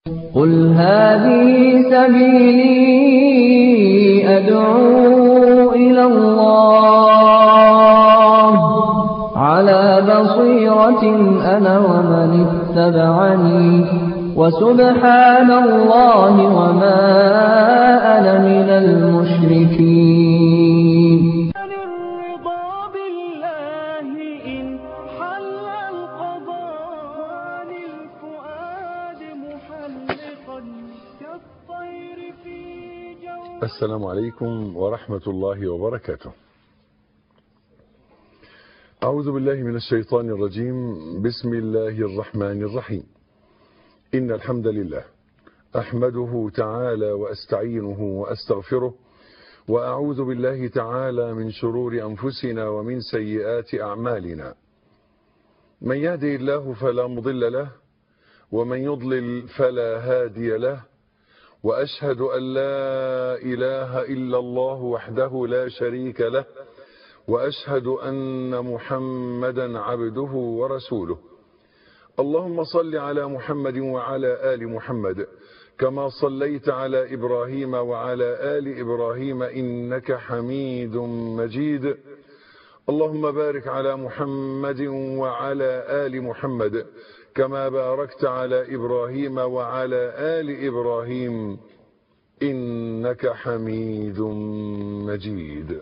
قل هذه سبيلي أدعو إلى الله على بصيرة أنا ومن اتبعني وسبحان الله وما أنا من المشركين الرضا بالله إن حل القضاء للفؤاد محلقا كالطير في جو السلام عليكم ورحمة الله وبركاته أعوذ بالله من الشيطان الرجيم بسم الله الرحمن الرحيم إن الحمد لله أحمده تعالى وأستعينه وأستغفره وأعوذ بالله تعالى من شرور أنفسنا ومن سيئات أعمالنا من يهده الله فلا مضل له ومن يضلل فلا هادي له وأشهد أن لا إله إلا الله وحده لا شريك له وأشهد أن محمدا عبده ورسوله اللهم صل على محمد وعلى آل محمد كما صليت على إبراهيم وعلى آل إبراهيم إنك حميد مجيد اللهم بارك على محمد وعلى آل محمد كما باركت على إبراهيم وعلى آل إبراهيم إنك حميد مجيد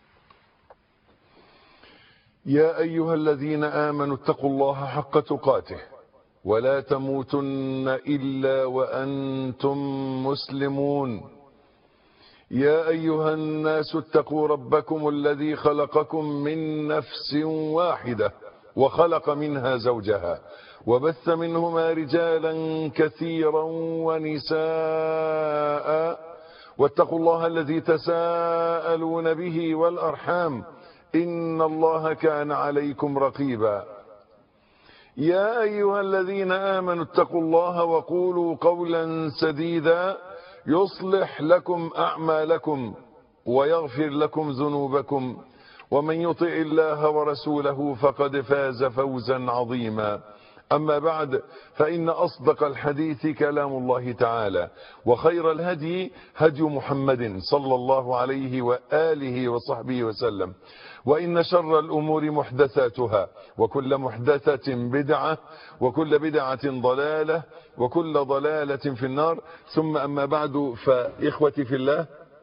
يا أيها الذين آمنوا اتقوا الله حق تقاته ولا تموتن إلا وأنتم مسلمون يا أيها الناس اتقوا ربكم الذي خلقكم من نفس واحدة وخلق منها زوجها وبث منهما رجالا كثيرا ونساء واتقوا الله الذي تساءلون به والأرحام إن الله كان عليكم رقيبا يا أيها الذين آمنوا اتقوا الله وقولوا قولا سديدا يصلح لكم أعمالكم ويغفر لكم ذنوبكم ومن يطع الله ورسوله فقد فاز فوزا عظيما أما بعد فإن أصدق الحديث كلام الله تعالى وخير الهدي هدي محمد صلى الله عليه وآله وصحبه وسلم وإن شر الأمور محدثاتها وكل محدثة بدعة وكل بدعة ضلالة وكل ضلالة في النار ثم أما بعد فإخوتي في الله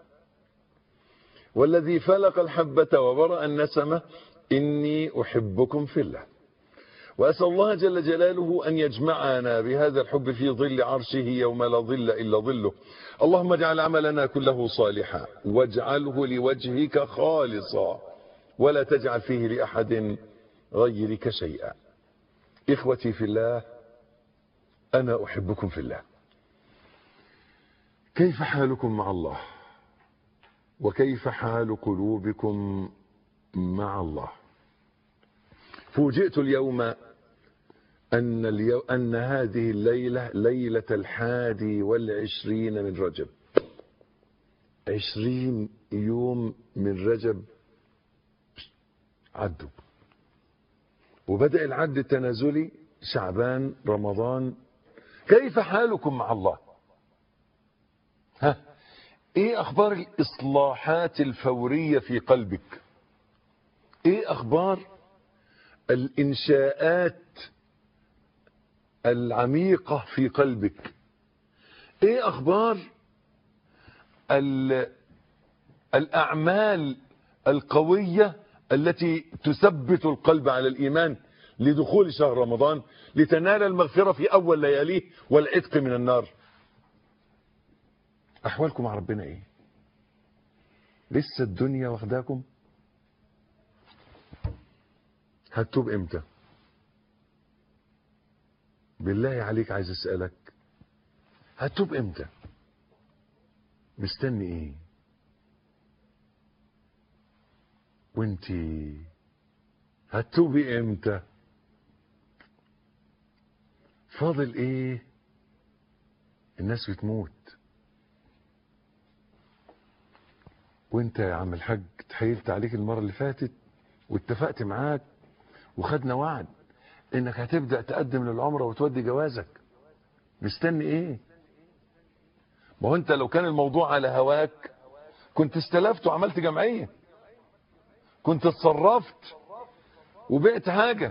والذي فلق الحبة وبرأ النسمة إني أحبكم في الله وأسأل الله جل جلاله أن يجمعنا بهذا الحب في ظل عرشه يوم لا ظل إلا ظله اللهم اجعل عملنا كله صالحا واجعله لوجهك خالصا ولا تجعل فيه لأحد غيرك شيئا إخوتي في الله أنا أحبكم في الله كيف حالكم مع الله وكيف حال قلوبكم مع الله فوجئت اليوم أن, اليو... أن هذه الليلة ليلة الحادي والعشرين من رجب عشرين يوم من رجب عدوا وبدأ العد التنازلي شعبان رمضان كيف حالكم مع الله ها ايه اخبار الاصلاحات الفورية في قلبك ايه اخبار الانشاءات العميقة في قلبك ايه اخبار الاعمال القوية التي تثبت القلب على الإيمان لدخول شهر رمضان لتنال المغفرة في أول لياليه والعتق من النار أحوالكم مع ربنا إيه لسه الدنيا واخداكم هتوب إمتى بالله عليك عايز أسألك هتوب إمتى مستني إيه وانتي هتوبي امتى فاضل ايه الناس بتموت وانت يا عم الحاج تحيلت عليك المرة اللي فاتت واتفقت معاك وخدنا وعد انك هتبدأ تقدم للعمرة وتودي جوازك مستني ايه ما هو انت لو كان الموضوع على هواك كنت استلفت وعملت جمعية كنت اتصرفت وبعت حاجة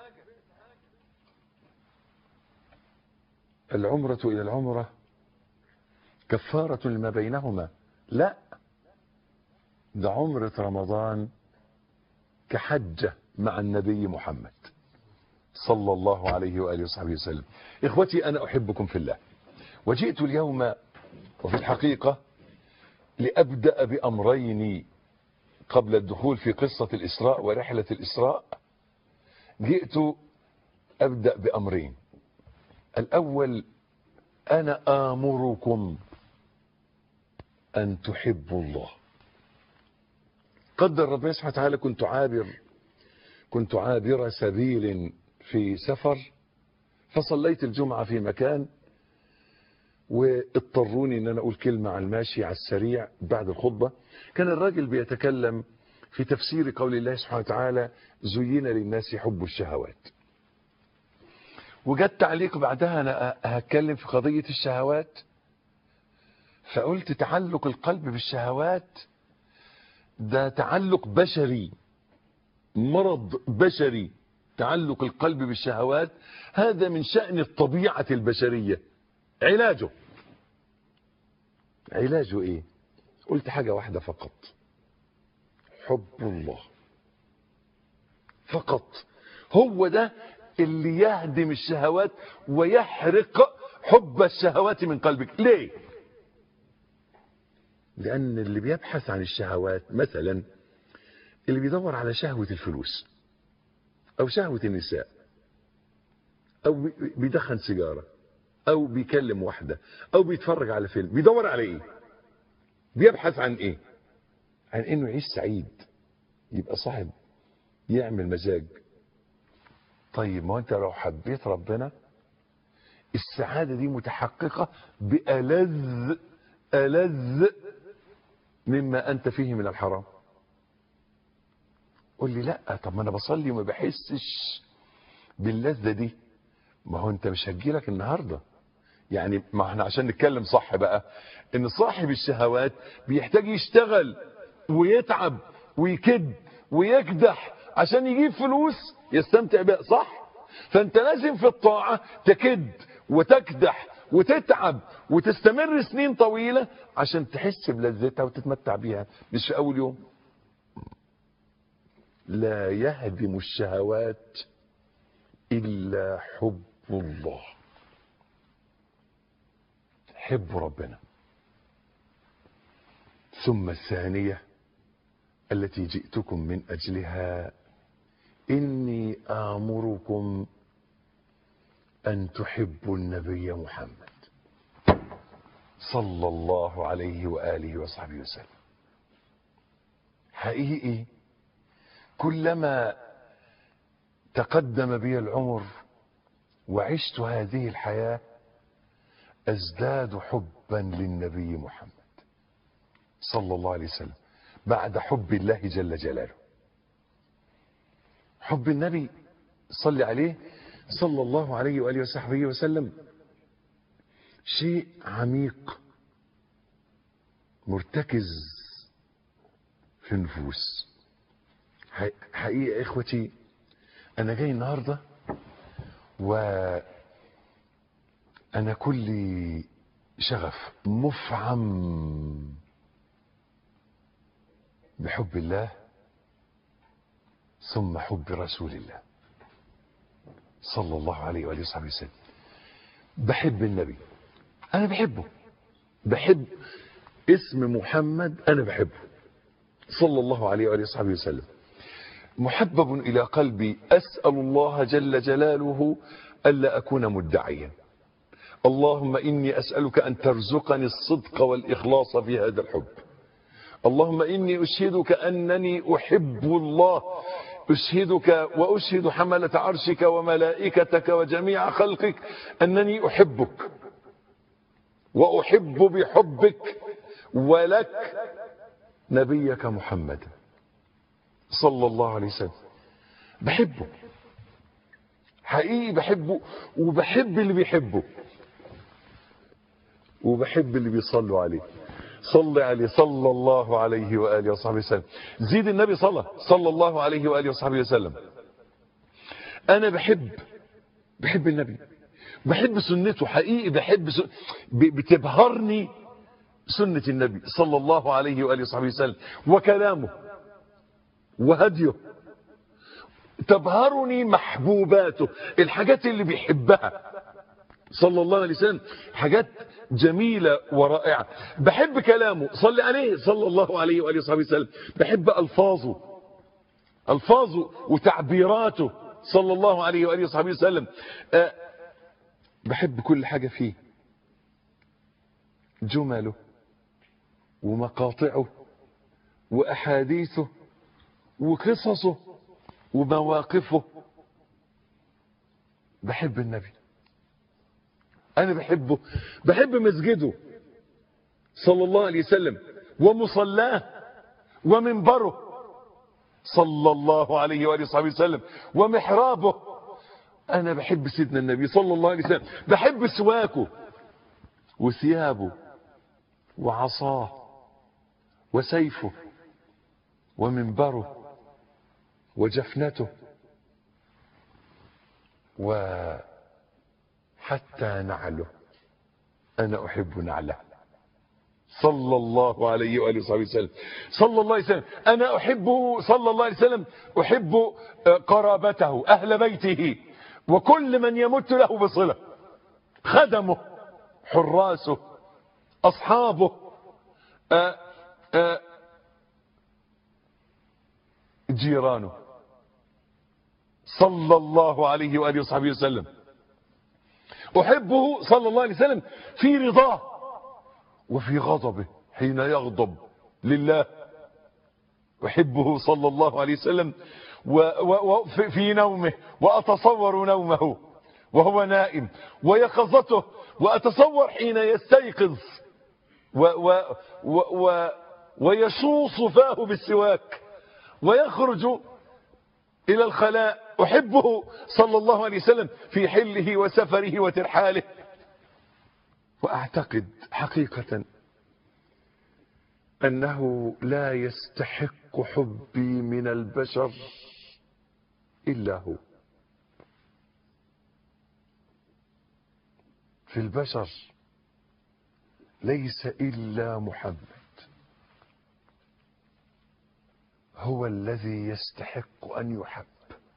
العمرة إلى العمرة كفارة لما بينهما لا ده عمرة رمضان كحجة مع النبي محمد صلى الله عليه وآله وصحبه وسلم إخوتي أنا أحبكم في الله وجئت اليوم وفي الحقيقة لأبدأ بأمرين قبل الدخول في قصة الإسراء ورحلة الإسراء جئت أبدأ بأمرين الأول أنا آمركم أن تحبوا الله قدر ربنا سبحانه وتعالى كنت عابر كنت عابر سبيل في سفر فصليت الجمعة في مكان واضطروني ان انا اقول كلمة على الماشي على السريع بعد الخطبة كان الراجل بيتكلم في تفسير قول الله سبحانه وتعالى زين للناس حب الشهوات وجدت تعليق بعدها انا هتكلم في قضية الشهوات فقلت تعلق القلب بالشهوات ده تعلق بشري مرض بشري تعلق القلب بالشهوات هذا من شأن الطبيعة البشرية علاجه علاجه ايه قلت حاجة واحدة فقط حب الله فقط هو ده اللي يهدم الشهوات ويحرق حب الشهوات من قلبك ليه لأن اللي بيبحث عن الشهوات مثلا اللي بيدور على شهوة الفلوس أو شهوة النساء أو بيدخن سيجارة أو بيكلم واحدة أو بيتفرج على فيلم بيدور على إيه بيبحث عن إيه عن إنه يعيش سعيد يبقى صاحب يعمل مزاج طيب ما أنت لو حبيت ربنا السعادة دي متحققة بألذ ألذ مما أنت فيه من الحرام قول لي لا طب ما أنا بصلي وما بحسش باللذة دي ما هو أنت مش هتجيلك النهاردة يعني ما احنا عشان نتكلم صح بقى ان صاحب الشهوات بيحتاج يشتغل ويتعب ويكد ويكدح عشان يجيب فلوس يستمتع بها صح فانت لازم في الطاعة تكد وتكدح وتتعب وتستمر سنين طويلة عشان تحس بلذتها وتتمتع بيها مش في اول يوم لا يهدم الشهوات الا حب الله حب ربنا ثم الثانية التي جئتكم من أجلها إني آمركم أن تحبوا النبي محمد صلى الله عليه وآله وصحبه وسلم حقيقي كلما تقدم بي العمر وعشت هذه الحياه ازداد حبا للنبي محمد صلى الله عليه وسلم بعد حب الله جل جلاله حب النبي صلي عليه صلى الله عليه وآله وصحبه وسلم شيء عميق مرتكز في النفوس حقيقة إخوتي أنا جاي النهاردة و أنا كلي شغف مفعم بحب الله ثم حب رسول الله صلى الله عليه وآله وصحبه وسلم بحب النبي أنا بحبه بحب اسم محمد أنا بحبه صلى الله عليه وآله وصحبه وسلم محبب إلى قلبي أسأل الله جل جلاله ألا أكون مدعيا اللهم إني أسألك أن ترزقني الصدق والإخلاص في هذا الحب اللهم إني أشهدك أنني أحب الله أشهدك وأشهد حملة عرشك وملائكتك وجميع خلقك أنني أحبك وأحب بحبك ولك نبيك محمد صلى الله عليه وسلم بحبه حقيقي بحبه وبحب اللي بيحبه وبحب اللي بيصلوا عليه صل عليه صلى الله عليه وآله وصحبه وسلم زيد النبي صلى صلى الله عليه وآله وصحبه وسلم أنا بحب بحب النبي بحب سنته حقيقي بحب سن... ب- بتبهرني سنة النبي صلى الله عليه وآله وصحبه وسلم وكلامه وهديه تبهرني محبوباته الحاجات اللي بيحبها صلى الله عليه وسلم حاجات جميلة ورائعة بحب كلامه صلي عليه صلى الله عليه وآله وصحبه وسلم بحب ألفاظه ألفاظه وتعبيراته صلى الله عليه وآله وصحبه وسلم أه بحب كل حاجة فيه جمله ومقاطعه وأحاديثه وقصصه ومواقفه بحب النبي أنا بحبه بحب مسجده صلى الله عليه وسلم ومصلاه ومنبره صلى الله عليه وآله وصحبه وسلم ومحرابه أنا بحب سيدنا النبي صلى الله عليه وسلم بحب سواكه وثيابه وعصاه وسيفه ومنبره وجفنته وحتى نعله أنا أحب نعله صلى الله عليه وآله وصحبه وسلم صلى الله عليه وسلم أنا أحبه صلى الله عليه وسلم أحب قرابته أهل بيته وكل من يمت له بصلة خدمه حراسه أصحابه آآ آآ جيرانه صلى الله عليه وآله وصحبه وسلم أحبه صلى الله عليه وسلم في رضاه وفي غضبه حين يغضب لله أحبه صلى الله عليه وسلم وفي نومه وأتصور نومه وهو نائم ويقظته وأتصور حين يستيقظ و و و و ويشوص فاه بالسواك ويخرج إلى الخلاء أحبه صلى الله عليه وسلم في حله وسفره وترحاله وأعتقد حقيقة أنه لا يستحق حبي من البشر إلا هو في البشر ليس إلا محمد هو الذي يستحق أن يحب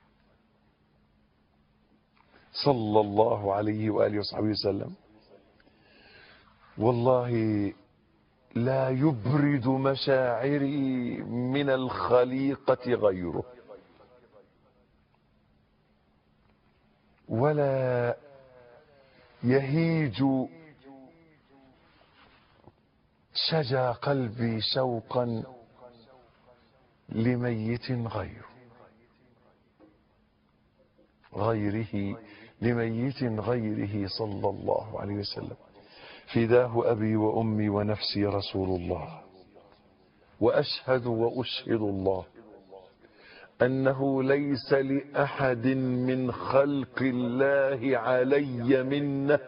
صلى الله عليه وآله وصحبه وسلم والله لا يبرد مشاعري من الخليقة غيره ولا يهيج شجى قلبي شوقا لميت غيره غيره لميت غيره صلى الله عليه وسلم فداه أبي وأمي ونفسي رسول الله وأشهد وأشهد الله أنه ليس لأحد من خلق الله علي منه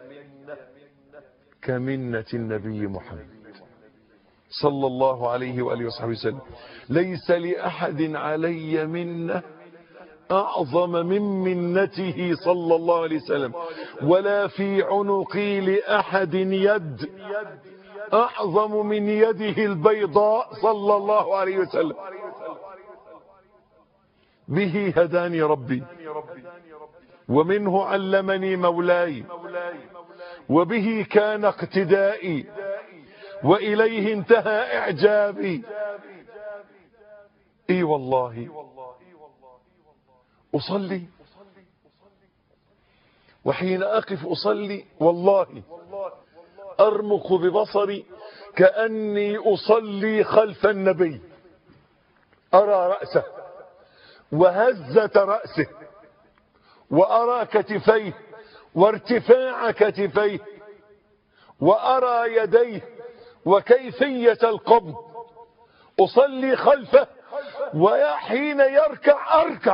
كمنة النبي محمد صلى الله عليه وآله وصحبه وسلم ليس لأحد علي منه أعظم من منته صلى الله عليه وسلم ولا في عنقي لأحد يد أعظم من يده البيضاء صلى الله عليه وسلم به هداني ربي ومنه علمني مولاي وبه كان اقتدائي وإليه انتهى إعجابي اي والله أصلي وحين أقف أصلي والله أرمق ببصري كأني أصلي خلف النبي أرى رأسه وهزة رأسه وأرى كتفيه وارتفاع كتفيه وأرى يديه وكيفية القبض أصلي خلفه وحين يركع أركع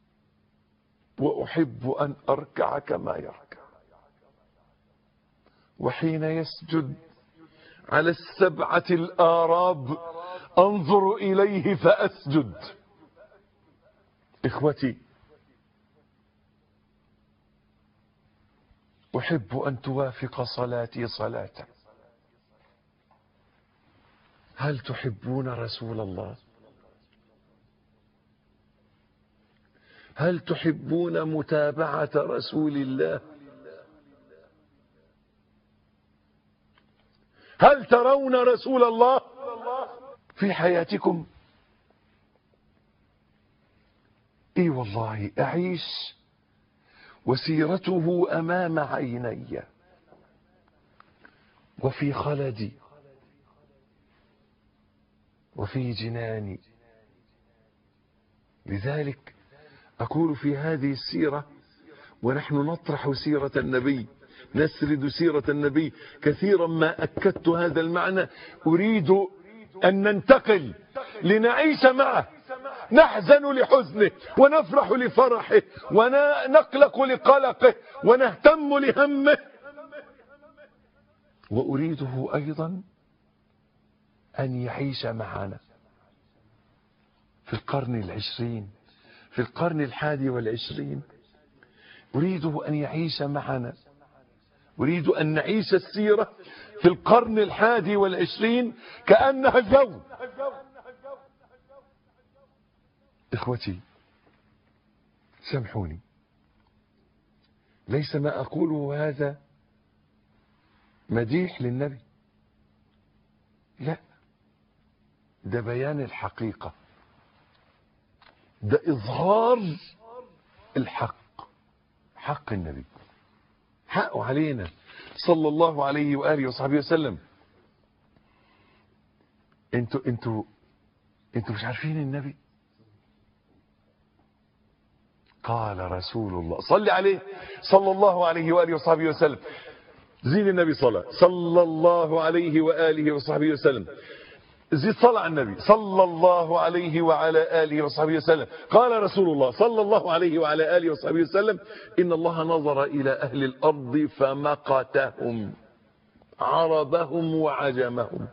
وأحب أن أركع كما يركع وحين يسجد على السبعة الآراب أنظر إليه فأسجد إخوتي أحب أن توافق صلاتي صلاته هل تحبون رسول الله هل تحبون متابعة رسول الله هل ترون رسول الله في حياتكم اي والله اعيش وسيرته امام عيني وفي خلدي وفي جناني لذلك أقول في هذه السيرة ونحن نطرح سيرة النبي نسرد سيرة النبي كثيرا ما أكدت هذا المعنى أريد أن ننتقل لنعيش معه نحزن لحزنه ونفرح لفرحه ونقلق لقلقه ونهتم لهمه وأريده أيضا أن يعيش معنا في القرن العشرين في القرن الحادي والعشرين أريده أن يعيش معنا أريد أن نعيش السيرة في القرن الحادي والعشرين كأنها اليوم إخوتي سامحوني ليس ما أقوله هذا مديح للنبي لا ده بيان الحقيقة ده إظهار الحق حق النبي حقه علينا صلى الله عليه وآله وصحبه وسلم انتوا انتوا انتوا مش عارفين النبي قال رسول الله صلي عليه صلى الله عليه وآله وصحبه وسلم زين النبي صلاة صلى الله عليه وآله وصحبه وسلم زيد صلى على النبي صلى الله عليه وعلى آله وصحبه وسلم قال رسول الله صلى الله عليه وعلى آله وصحبه وسلم إن الله نظر إلى أهل الأرض فمقتهم عربهم وعجمهم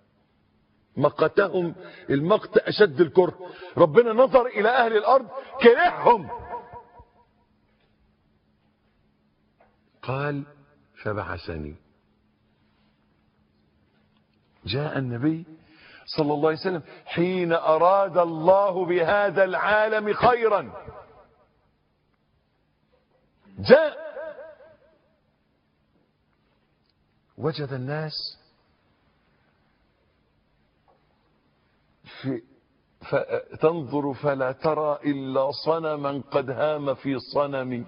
مقتهم المقت أشد الكره ربنا نظر إلى أهل الأرض كرههم قال فبعثني جاء النبي صلى الله عليه وسلم حين أراد الله بهذا العالم خيرا جاء وجد الناس في تنظر فلا ترى إلا صنما قد هام في صنم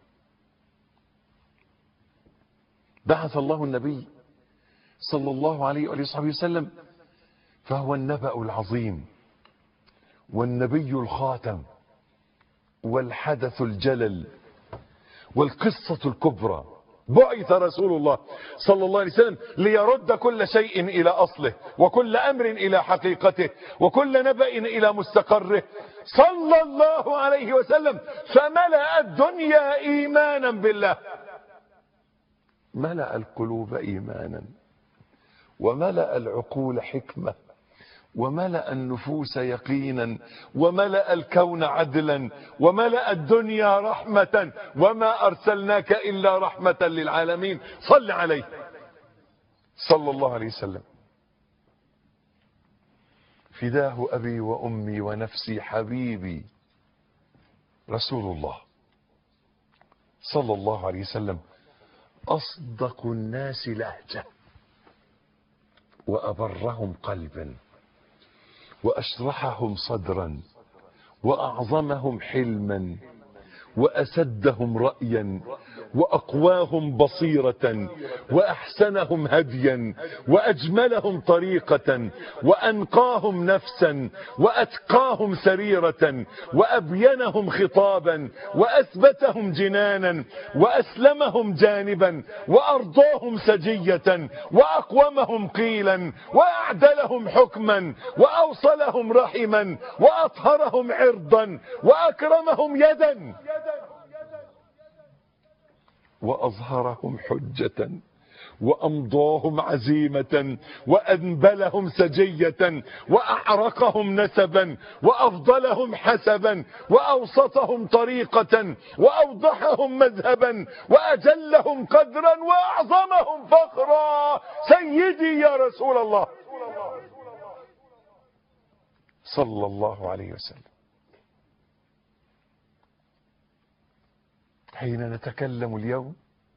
بعث الله النبي صلى الله عليه وآله وصحبه وسلم فهو النبأ العظيم والنبي الخاتم والحدث الجلل والقصة الكبرى بعث رسول الله صلى الله عليه وسلم ليرد كل شيء إلى أصله وكل أمر إلى حقيقته وكل نبأ إلى مستقره صلى الله عليه وسلم فملأ الدنيا إيمانا بالله ملأ القلوب إيمانا وملأ العقول حكمة وملأ النفوس يقينا وملأ الكون عدلا وملأ الدنيا رحمة وما أرسلناك إلا رحمة للعالمين صل عليه صلى الله عليه وسلم فداه أبي وأمي ونفسي حبيبي رسول الله صلى الله عليه وسلم أصدق الناس لهجة وأبرهم قلبا وأشرحهم صدرا وأعظمهم حلما وأسدهم رأيا وأقواهم بصيرة وأحسنهم هديا وأجملهم طريقة وأنقاهم نفسا وأتقاهم سريرة وأبينهم خطابا وأثبتهم جنانا وأسلمهم جانبا وأرضاهم سجية وأقومهم قيلا وأعدلهم حكما وأوصلهم رحما وأطهرهم عرضا وأكرمهم يدا وأظهرهم حجة وأمضاهم عزيمة وأنبلهم سجية وأعرقهم نسبا وأفضلهم حسبا وأوسطهم طريقة وأوضحهم مذهبا وأجلهم قدرا وأعظمهم فخرا سيدي يا رسول الله صلى الله عليه وسلم حين نتكلم اليوم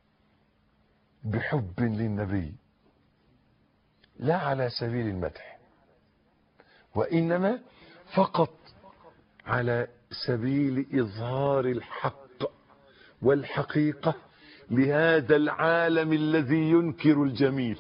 بحب للنبي لا على سبيل المدح وإنما فقط على سبيل إظهار الحق والحقيقة لهذا العالم الذي ينكر الجميل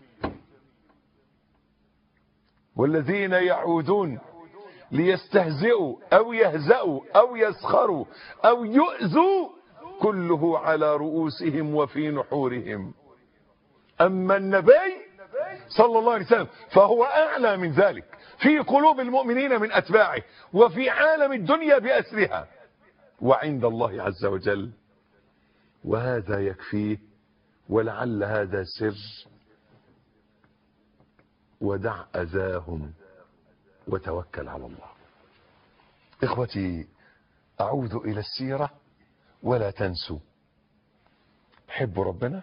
والذين يعودون ليستهزئوا أو يهزأوا أو يسخروا أو يؤذوا كله على رؤوسهم وفي نحورهم أما النبي صلى الله عليه وسلم فهو أعلى من ذلك في قلوب المؤمنين من أتباعه وفي عالم الدنيا بأسرها وعند الله عز وجل وهذا يكفيه ولعل هذا سر ودع أذاهم وتوكل على الله إخوتي أعود إلى السيرة ولا تنسوا حبوا ربنا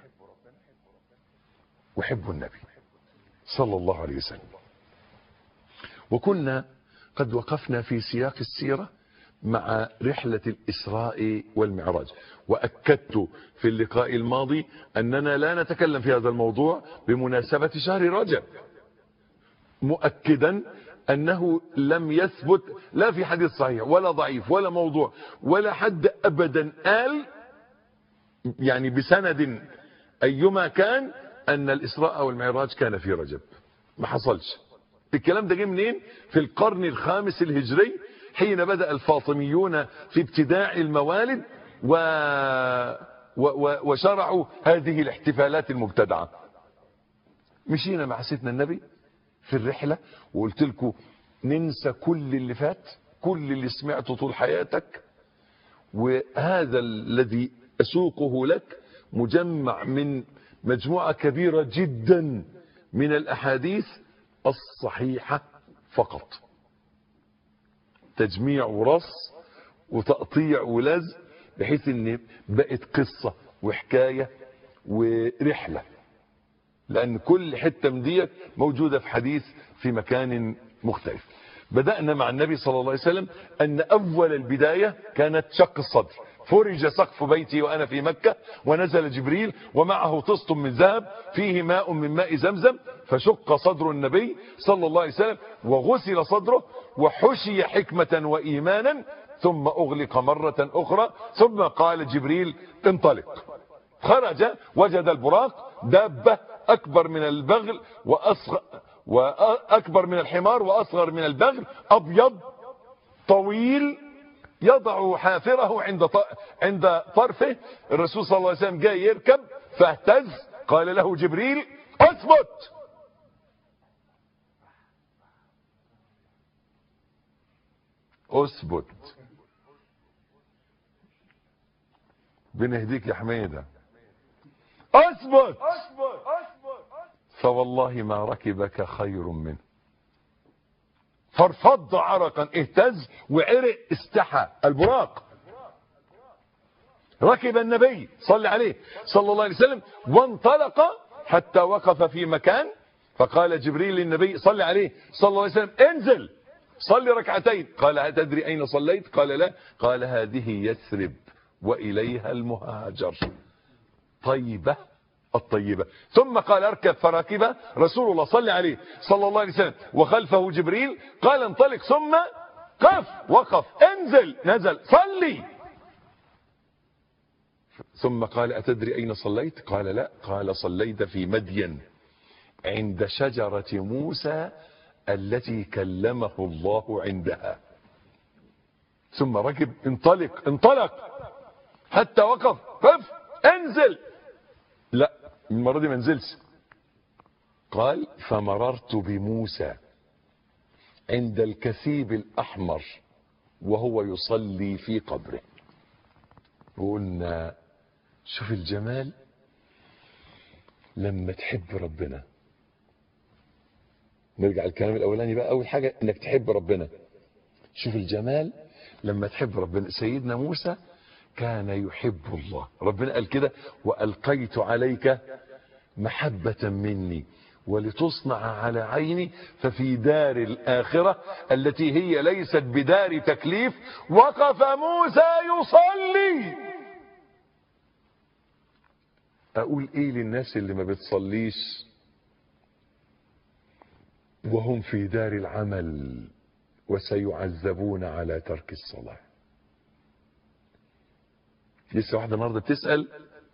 وحبوا النبي صلى الله عليه وسلم وكنا قد وقفنا في سياق السيرة مع رحلة الإسراء والمعراج وأكدت في اللقاء الماضي أننا لا نتكلم في هذا الموضوع بمناسبة شهر رجب مؤكدا أنه لم يثبت لا في حديث صحيح ولا ضعيف ولا موضوع ولا حد أبدا قال يعني بسند أيما كان أن الإسراء والمعراج كان في رجب ما حصلش الكلام ده جه منين في القرن الخامس الهجري حين بدأ الفاطميون في ابتداع الموالد و... و... و... وشرعوا هذه الاحتفالات المبتدعة مشينا مع سيدنا النبي في الرحلة وقلت لكم ننسى كل اللي فات كل اللي سمعته طول حياتك وهذا الذي أسوقه لك مجمع من مجموعة كبيرة جدا من الأحاديث الصحيحة فقط تجميع ورص وتقطيع ولزق بحيث ان بقت قصة وحكاية ورحلة لأن كل حتة من ديت موجودة في حديث في مكان مختلف بدأنا مع النبي صلى الله عليه وسلم أن أول البداية كانت شق الصدر فرج سقف بيتي وأنا في مكة ونزل جبريل ومعه طست من ذهب فيه ماء من ماء زمزم فشق صدر النبي صلى الله عليه وسلم وغسل صدره وحشي حكمة وإيمانا ثم أغلق مرة أخرى ثم قال جبريل انطلق خرج وجد البراق دابة أكبر من البغل وأصغر وأكبر من الحمار وأصغر من البغل أبيض طويل يضع حافره عند عند طرفه الرسول صلى الله عليه وسلم جاي يركب فاهتز قال له جبريل اثبت اثبت بنهديك يا حميده اثبت فوالله ما ركبك خير منه فارفض عرقا اهتز وعرق استحى البراق ركب النبي صلى عليه صلى الله عليه وسلم وانطلق حتى وقف في مكان فقال جبريل للنبي صلى عليه صلى الله عليه وسلم انزل صلي ركعتين قال أتدري أين صليت قال لا قال هذه يثرب وإليها المهاجر طيبة الطيبة ثم قال اركب فركب رسول الله صلى عليه صلى الله عليه وسلم وخلفه جبريل قال انطلق ثم قف وقف انزل نزل صلي ثم قال أتدري أين صليت قال لا قال صليت في مدين عند شجرة موسى التي كلمه الله عندها ثم ركب انطلق انطلق حتى وقف قف انزل لا المرة دي ما نزلش قال فمررت بموسى عند الكثيب الأحمر وهو يصلي في قبره وقلنا شوف الجمال لما تحب ربنا نرجع الكلام الاولاني بقى اول حاجه انك تحب ربنا شوف الجمال لما تحب ربنا سيدنا موسى كان يحب الله ربنا قال كده والقيت عليك محبه مني ولتصنع على عيني ففي دار الاخره التي هي ليست بدار تكليف وقف موسى يصلي اقول ايه للناس اللي ما بتصليش وهم في دار العمل وسيعذبون على ترك الصلاة لسه واحدة النهاردة بتسأل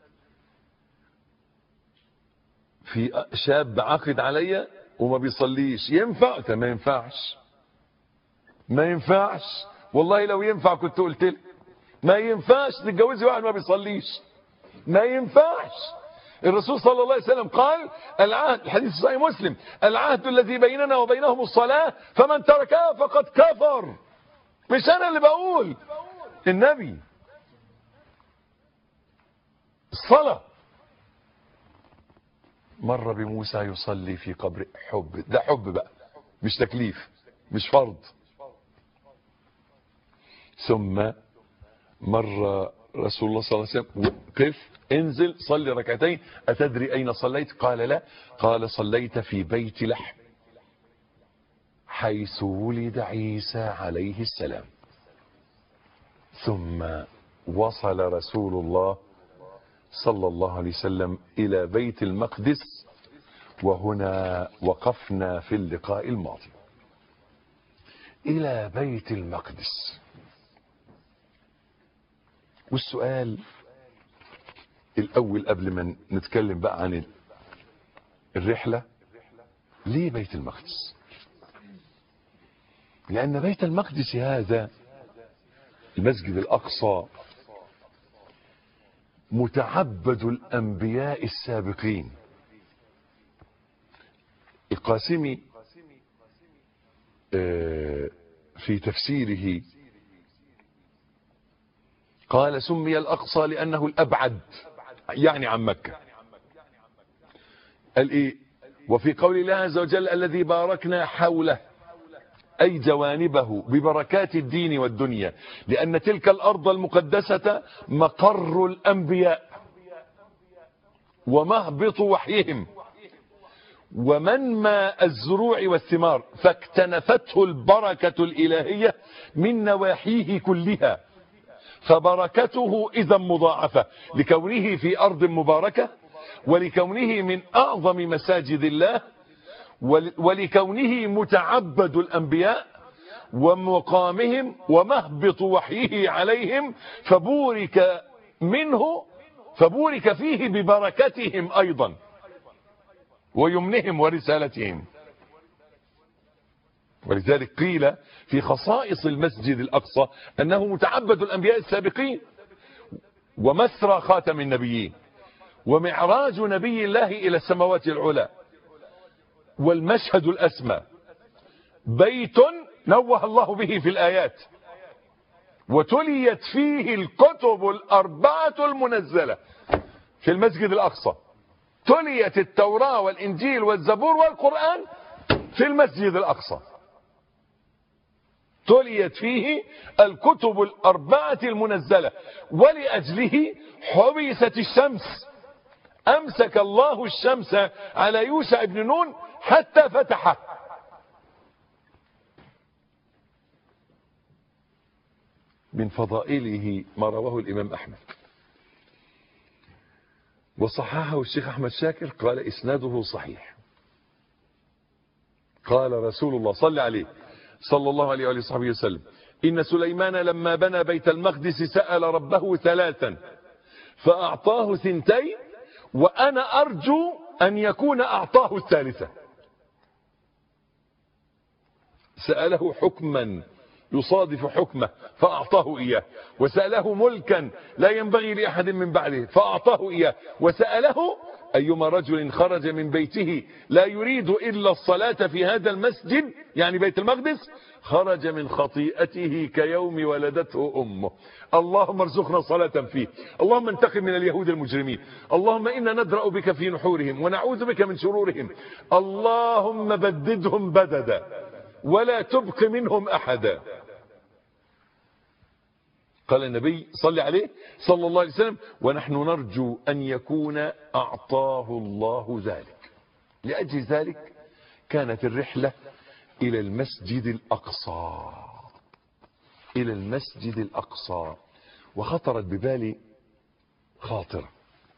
في شاب عقد عليا وما بيصليش ينفع ده ما ينفعش ما ينفعش والله لو ينفع كنت قلت لك ما ينفعش تتجوزي واحد ما بيصليش ما ينفعش الرسول صلى الله عليه وسلم قال العهد الحديث صحيح مسلم العهد الذي بيننا وبينهم الصلاة فمن تركها فقد كفر مش انا اللي بقول النبي الصلاة مر بموسى يصلي في قبر حب ده حب بقى مش تكليف مش فرض ثم مر رسول الله صلى الله عليه وسلم قف انزل صلي ركعتين أتدري أين صليت قال لا قال صليت في بيت لحم حيث ولد عيسى عليه السلام ثم وصل رسول الله صلى الله عليه وسلم إلى بيت المقدس وهنا وقفنا في اللقاء الماضي إلى بيت المقدس والسؤال الأول قبل ما نتكلم بقى عن الرحلة ليه بيت المقدس لأن بيت المقدس هذا المسجد الأقصى متعبد الأنبياء السابقين القاسمي في تفسيره قال سمي الأقصى لأنه الأبعد يعني عن مكة قال إيه وفي قول الله عز وجل الذي باركنا حوله أي جوانبه ببركات الدين والدنيا لأن تلك الأرض المقدسة مقر الأنبياء ومهبط وحيهم ومنمى الزروع والثمار فاكتنفته البركة الإلهية من نواحيه كلها فبركته إذا مضاعفة لكونه في أرض مباركة ولكونه من أعظم مساجد الله ولكونه متعبد الأنبياء ومقامهم ومهبط وحيه عليهم فبورك منه فبورك فيه ببركتهم أيضا ويمنهم ورسالتهم ولذلك قيل في خصائص المسجد الأقصى أنه متعبد الأنبياء السابقين ومثرى خاتم النبيين ومعراج نبي الله إلى السماوات العلى والمشهد الأسمى بيت نوه الله به في الآيات وتليت فيه الكتب الأربعة المنزلة في المسجد الأقصى تليت التوراة والإنجيل والزبور والقرآن في المسجد الأقصى تليت فيه الكتب الأربعة المنزلة ولأجله حبست الشمس أمسك الله الشمس على يوشع بن نون حتى فتحه من فضائله ما رواه الإمام أحمد وصححه الشيخ أحمد شاكر قال إسناده صحيح قال رسول الله صلى عليه صلى الله عليه وآله وصحبه وسلم إن سليمان لما بنى بيت المقدس سأل ربه ثلاثا فأعطاه ثنتين وأنا أرجو أن يكون أعطاه الثالثة سأله حكما يصادف حكمه فأعطاه إياه وسأله ملكا لا ينبغي لأحد من بعده فأعطاه إياه وسأله أيما رجل خرج من بيته لا يريد إلا الصلاة في هذا المسجد يعني بيت المقدس خرج من خطيئته كيوم ولدته أمه اللهم ارزقنا صلاة فيه اللهم انتقم من اليهود المجرمين اللهم إنا ندرأ بك في نحورهم ونعوذ بك من شرورهم اللهم بددهم بددا ولا تبق منهم أحدا قال النبي صلى عليه صلى الله عليه وسلم ونحن نرجو أن يكون أعطاه الله ذلك لأجل ذلك كانت الرحلة إلى المسجد الأقصى إلى المسجد الأقصى وخطرت ببالي خاطرة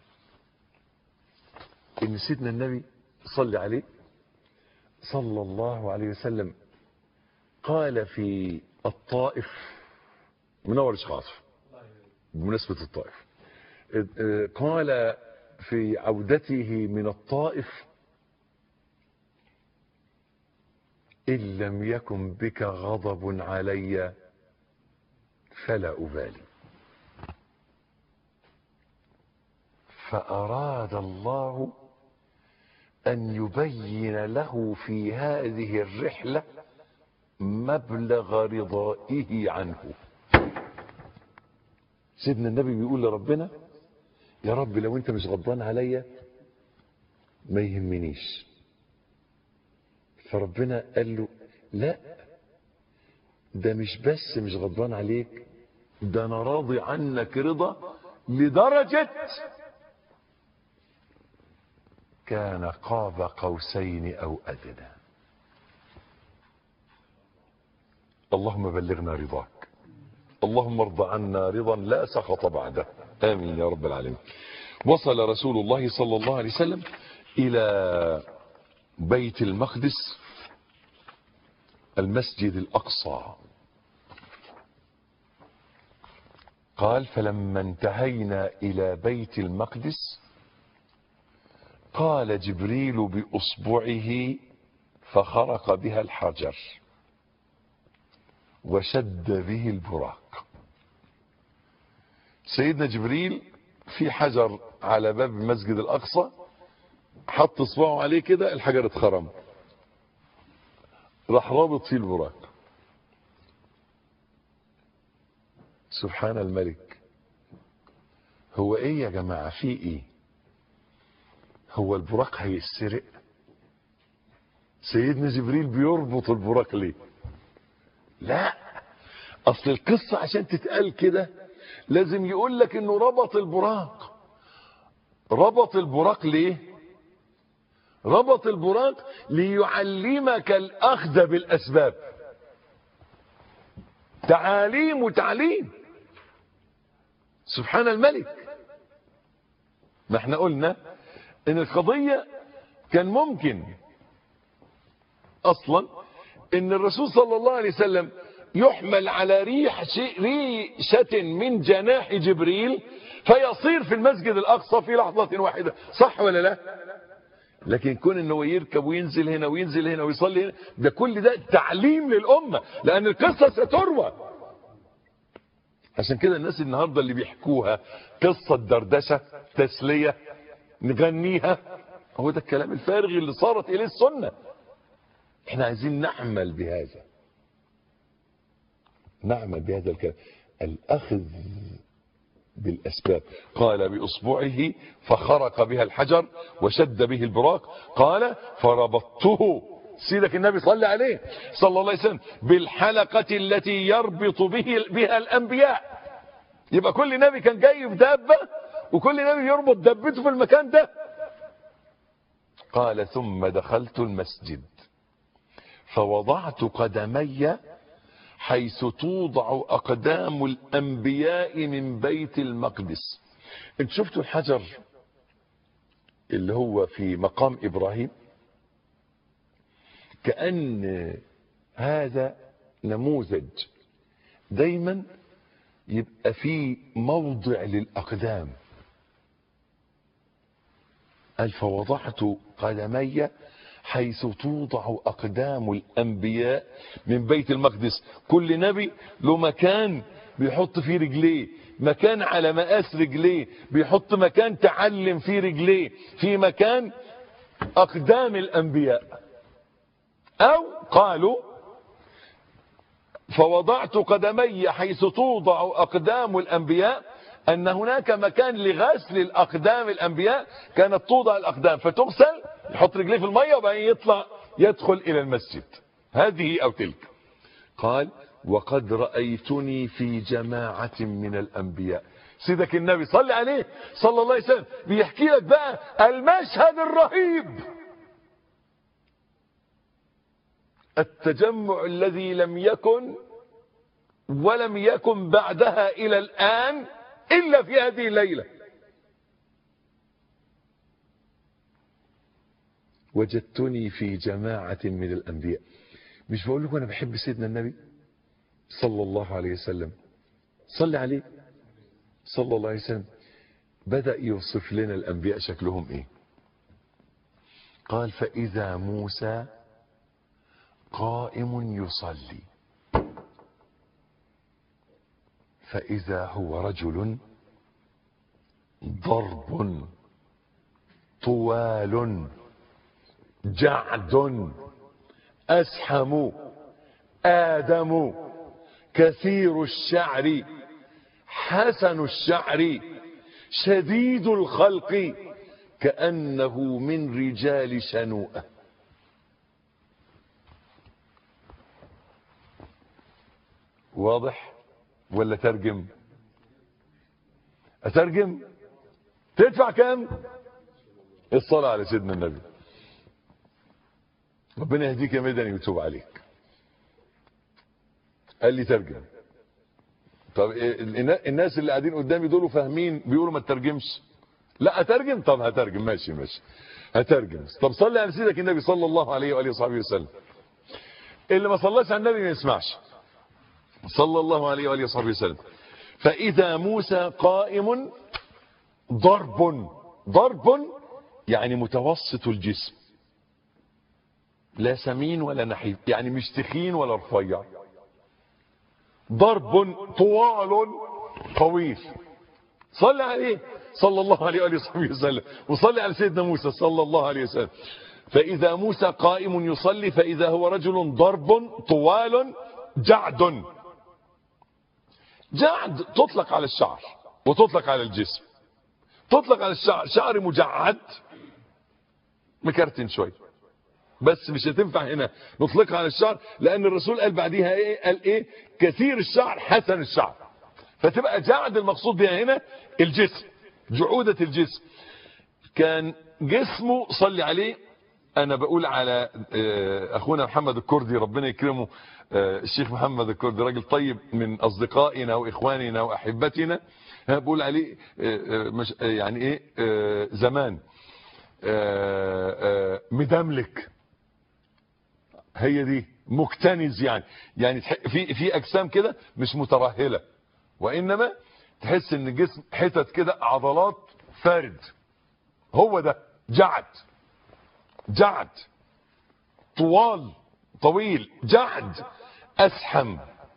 إن سيدنا النبي صلى عليه صلى الله عليه وسلم قال في الطائف منور خاطف بمناسبة الطائف قال في عودته من الطائف إن لم يكن بك غضب علي فلا أبالي فأراد الله أن يبين له في هذه الرحلة مبلغ رضائه عنه سيدنا النبي بيقول لربنا يا رب لو انت مش غضبان عليا ما يهمنيش فربنا قال له لا ده مش بس مش غضبان عليك ده انا راضي عنك رضا لدرجة كان قاب قوسين او ادنى اللهم بلغنا رضاك اللهم ارض عنا رضا لا سخط بعده آمين يا رب العالمين وصل رسول الله صلى الله عليه وسلم إلى بيت المقدس المسجد الأقصى قال فلما انتهينا إلى بيت المقدس قال جبريل بأصبعه فخرق بها الحجر وشد به البراق سيدنا جبريل في حجر على باب المسجد الأقصى حط اصبعه عليه كده الحجر اتخرم راح رابط فيه البراق سبحان الملك هو ايه يا جماعة في ايه هو البراق هيسرق سيدنا جبريل بيربط البراق ليه لا اصل القصة عشان تتقال كده لازم يقول لك انه ربط البراق ربط البراق ليه ربط البراق ليعلمك الاخذ بالاسباب تعاليم وتعليم سبحان الملك ما احنا قلنا ان القضية كان ممكن اصلا ان الرسول صلى الله عليه وسلم يحمل على ريح ريشة من جناح جبريل فيصير في المسجد الاقصى في لحظة واحدة صح ولا لا لكن كون انه يركب وينزل هنا وينزل هنا ويصلي هنا ده كل ده تعليم للامة لان القصة ستروى عشان كده الناس النهاردة اللي بيحكوها قصة دردشة تسلية نغنيها هو ده الكلام الفارغ اللي صارت اليه السنة احنا عايزين نعمل بهذا نعمل بهذا الكلام الاخذ بالاسباب قال باصبعه فخرق بها الحجر وشد به البراق قال فربطته سيدك النبي صلى عليه صلى الله عليه وسلم بالحلقة التي يربط به بها الانبياء يبقى كل نبي كان جاي بدابة وكل نبي يربط دبته في المكان ده قال ثم دخلت المسجد فوضعت قدمي حيث توضع أقدام الأنبياء من بيت المقدس انت شفتوا الحجر اللي هو في مقام إبراهيم كأن هذا نموذج دايما يبقى في موضع للأقدام قال فوضعت قدمي حيث توضع أقدام الأنبياء من بيت المقدس كل نبي له مكان بيحط فيه رجليه مكان على مقاس رجليه بيحط مكان تعلم فيه رجليه في مكان أقدام الأنبياء أو قالوا فوضعت قدمي حيث توضع أقدام الأنبياء أن هناك مكان لغسل الأقدام الأنبياء كانت توضع الأقدام فتغسل يحط رجليه في المية وبعدين يطلع يدخل إلى المسجد هذه أو تلك قال وقد رأيتني في جماعة من الأنبياء سيدك النبي صلى عليه صلى الله عليه وسلم بيحكي لك بقى المشهد الرهيب التجمع الذي لم يكن ولم يكن بعدها إلى الآن إلا في هذه الليلة وجدتني في جماعة من الأنبياء مش بقول لكم أنا بحب سيدنا النبي صلى الله عليه وسلم صلي عليه صلى الله عليه وسلم بدأ يوصف لنا الأنبياء شكلهم إيه قال فإذا موسى قائم يصلي فإذا هو رجل ضرب طوال جعد أسحم آدم كثير الشعر حسن الشعر شديد الخلق كأنه من رجال شنوءة واضح ولا ترجم اترجم تدفع كام الصلاة على سيدنا النبي ربنا يهديك يا مدني ويتوب عليك قال لي ترجم طب إيه الناس اللي قاعدين قدامي دول فاهمين بيقولوا ما تترجمش لا اترجم طب هترجم ماشي ماشي هترجم طب صلي على سيدك النبي صلى الله عليه واله وصحبه وسلم اللي ما صلاش على النبي ما يسمعش صلى الله عليه وآله وصحبه وسلم فإذا موسى قائم ضرب ضرب يعني متوسط الجسم لا سمين ولا نحيف يعني مش تخين ولا رفيع ضرب طوال طويل صلى عليه صلى الله عليه وآله وصحبه وسلم وصلي على سيدنا موسى صلى الله عليه وسلم فإذا موسى قائم يصلي فإذا هو رجل ضرب طوال جعد جعد تطلق على الشعر وتطلق على الجسم تطلق على الشعر شعر مجعد مكرتن شوي بس مش هتنفع هنا نطلقها على الشعر لان الرسول قال بعديها ايه قال ايه كثير الشعر حسن الشعر فتبقى جعد المقصود بها هنا الجسم جعودة الجسم كان جسمه صلي عليه انا بقول على اخونا محمد الكردي ربنا يكرمه الشيخ محمد الكردي راجل طيب من اصدقائنا واخواننا واحبتنا بقول عليه مش يعني ايه زمان مدملك هي دي مكتنز يعني يعني في في اجسام كده مش مترهله وانما تحس ان الجسم حتت كده عضلات فارد هو ده جعد جعد طوال طويل جعد أسحم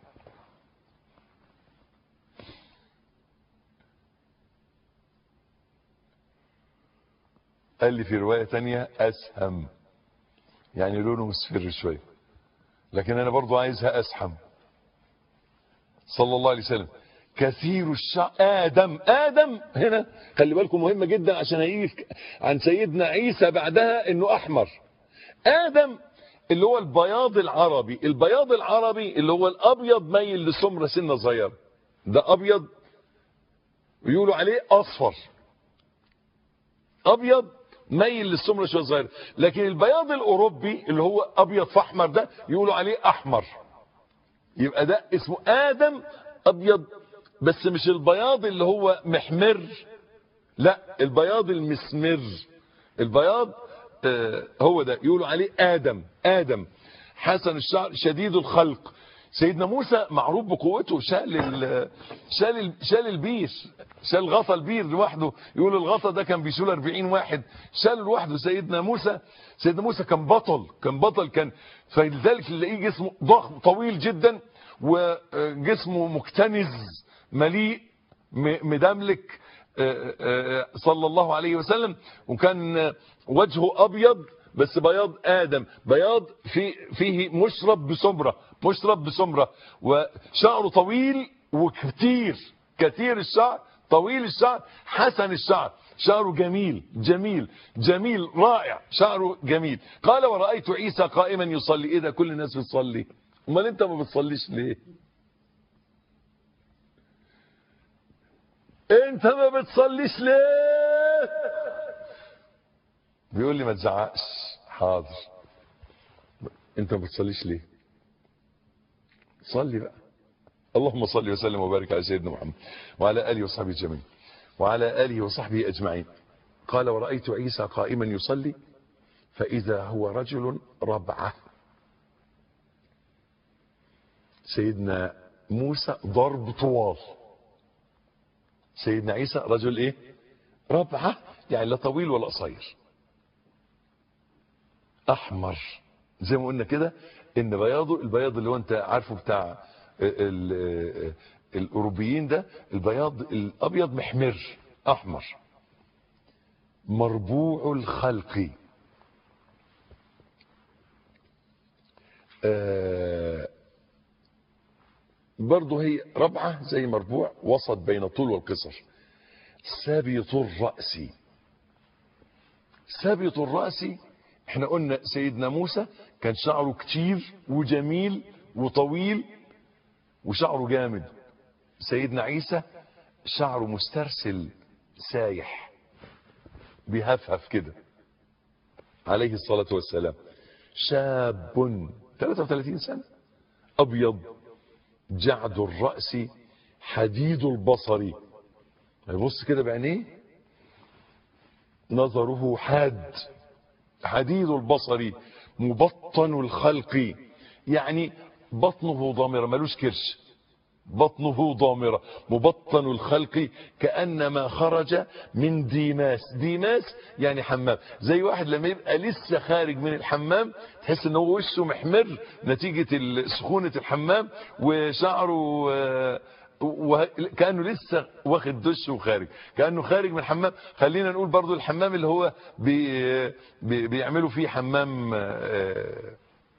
قال لي في رواية تانية أسهم يعني لونه مصفر شوية لكن أنا برضو عايزها أسحم صلى الله عليه وسلم كثير الشعر آدم آدم هنا خلي بالكم مهمة جدا عشان هيجي عن سيدنا عيسى بعدها انه احمر آدم اللي هو البياض العربي البياض العربي اللي هو الابيض ميل لسمرة سنة صغيرة ده ابيض يقولوا عليه اصفر ابيض ميل للسمرة شوية صغيرة لكن البياض الاوروبي اللي هو ابيض في احمر ده يقولوا عليه احمر يبقى ده اسمه ادم ابيض بس مش البياض اللي هو محمر لا البياض المسمر البياض آه هو ده يقولوا عليه آدم آدم حسن الشعر شديد الخلق سيدنا موسى معروف بقوته شال ال شال ال شال البير شال غطا البير لوحده يقول الغطا ده كان بيشيل 40 واحد شال لوحده سيدنا موسى سيدنا موسى كان بطل كان بطل كان فلذلك نلاقيه جسمه ضخم طويل جدا وجسمه مكتنز مليء م- مدملك آه، آه، صلى الله عليه وسلم وكان وجهه ابيض بس بياض ادم بياض في فيه مشرب بسمره مشرب بسمره وشعره طويل وكتير كثير الشعر طويل الشعر حسن الشعر شعره جميل جميل جميل رائع شعره جميل قال ورأيت عيسى قائما يصلي ايه ده كل الناس بتصلي امال انت ما بتصليش ليه انت ما بتصليش ليه بيقول لي ما تزعقش حاضر انت ما بتصليش ليه صلي بقى اللهم صل وسلم وبارك على سيدنا محمد وعلى اله وصحبه جميعا وعلى اله وصحبه اجمعين قال ورأيت عيسى قائما يصلي فإذا هو رجل ربعه سيدنا موسى ضرب طوال سيدنا عيسى رجل ايه ربعه يعني لا طويل ولا قصير احمر زي ما قلنا كده ان بياضه البياض اللي هو انت عارفه بتاع ال- ال- الاوروبيين ده البياض الابيض محمر احمر مربوع الخلق آه برضه هي ربعة زي مربوع وسط بين الطول والقصر سابط الرأس سابط الرأس احنا قلنا سيدنا موسى كان شعره كتير وجميل وطويل وشعره جامد سيدنا عيسى شعره مسترسل سايح بيهفهف كده عليه الصلاة والسلام شاب 33 سنة أبيض جعد الرأس حديد البصر يبص كده بعينيه نظره حاد حديد البصر مبطن الخلق يعني بطنه ضامرة ملوش كرش بطنه ضامرة مبطن الخلق كأنما خرج من ديماس ديماس يعني حمام زي واحد لما يبقى لسه خارج من الحمام تحس ان هو وشه محمر نتيجة ال- سخونة الحمام وشعره آه، وه- كأنه لسه واخد دش وخارج كأنه خارج من الحمام خلينا نقول برضو الحمام اللي هو بي بي بيعملوا فيه حمام آه،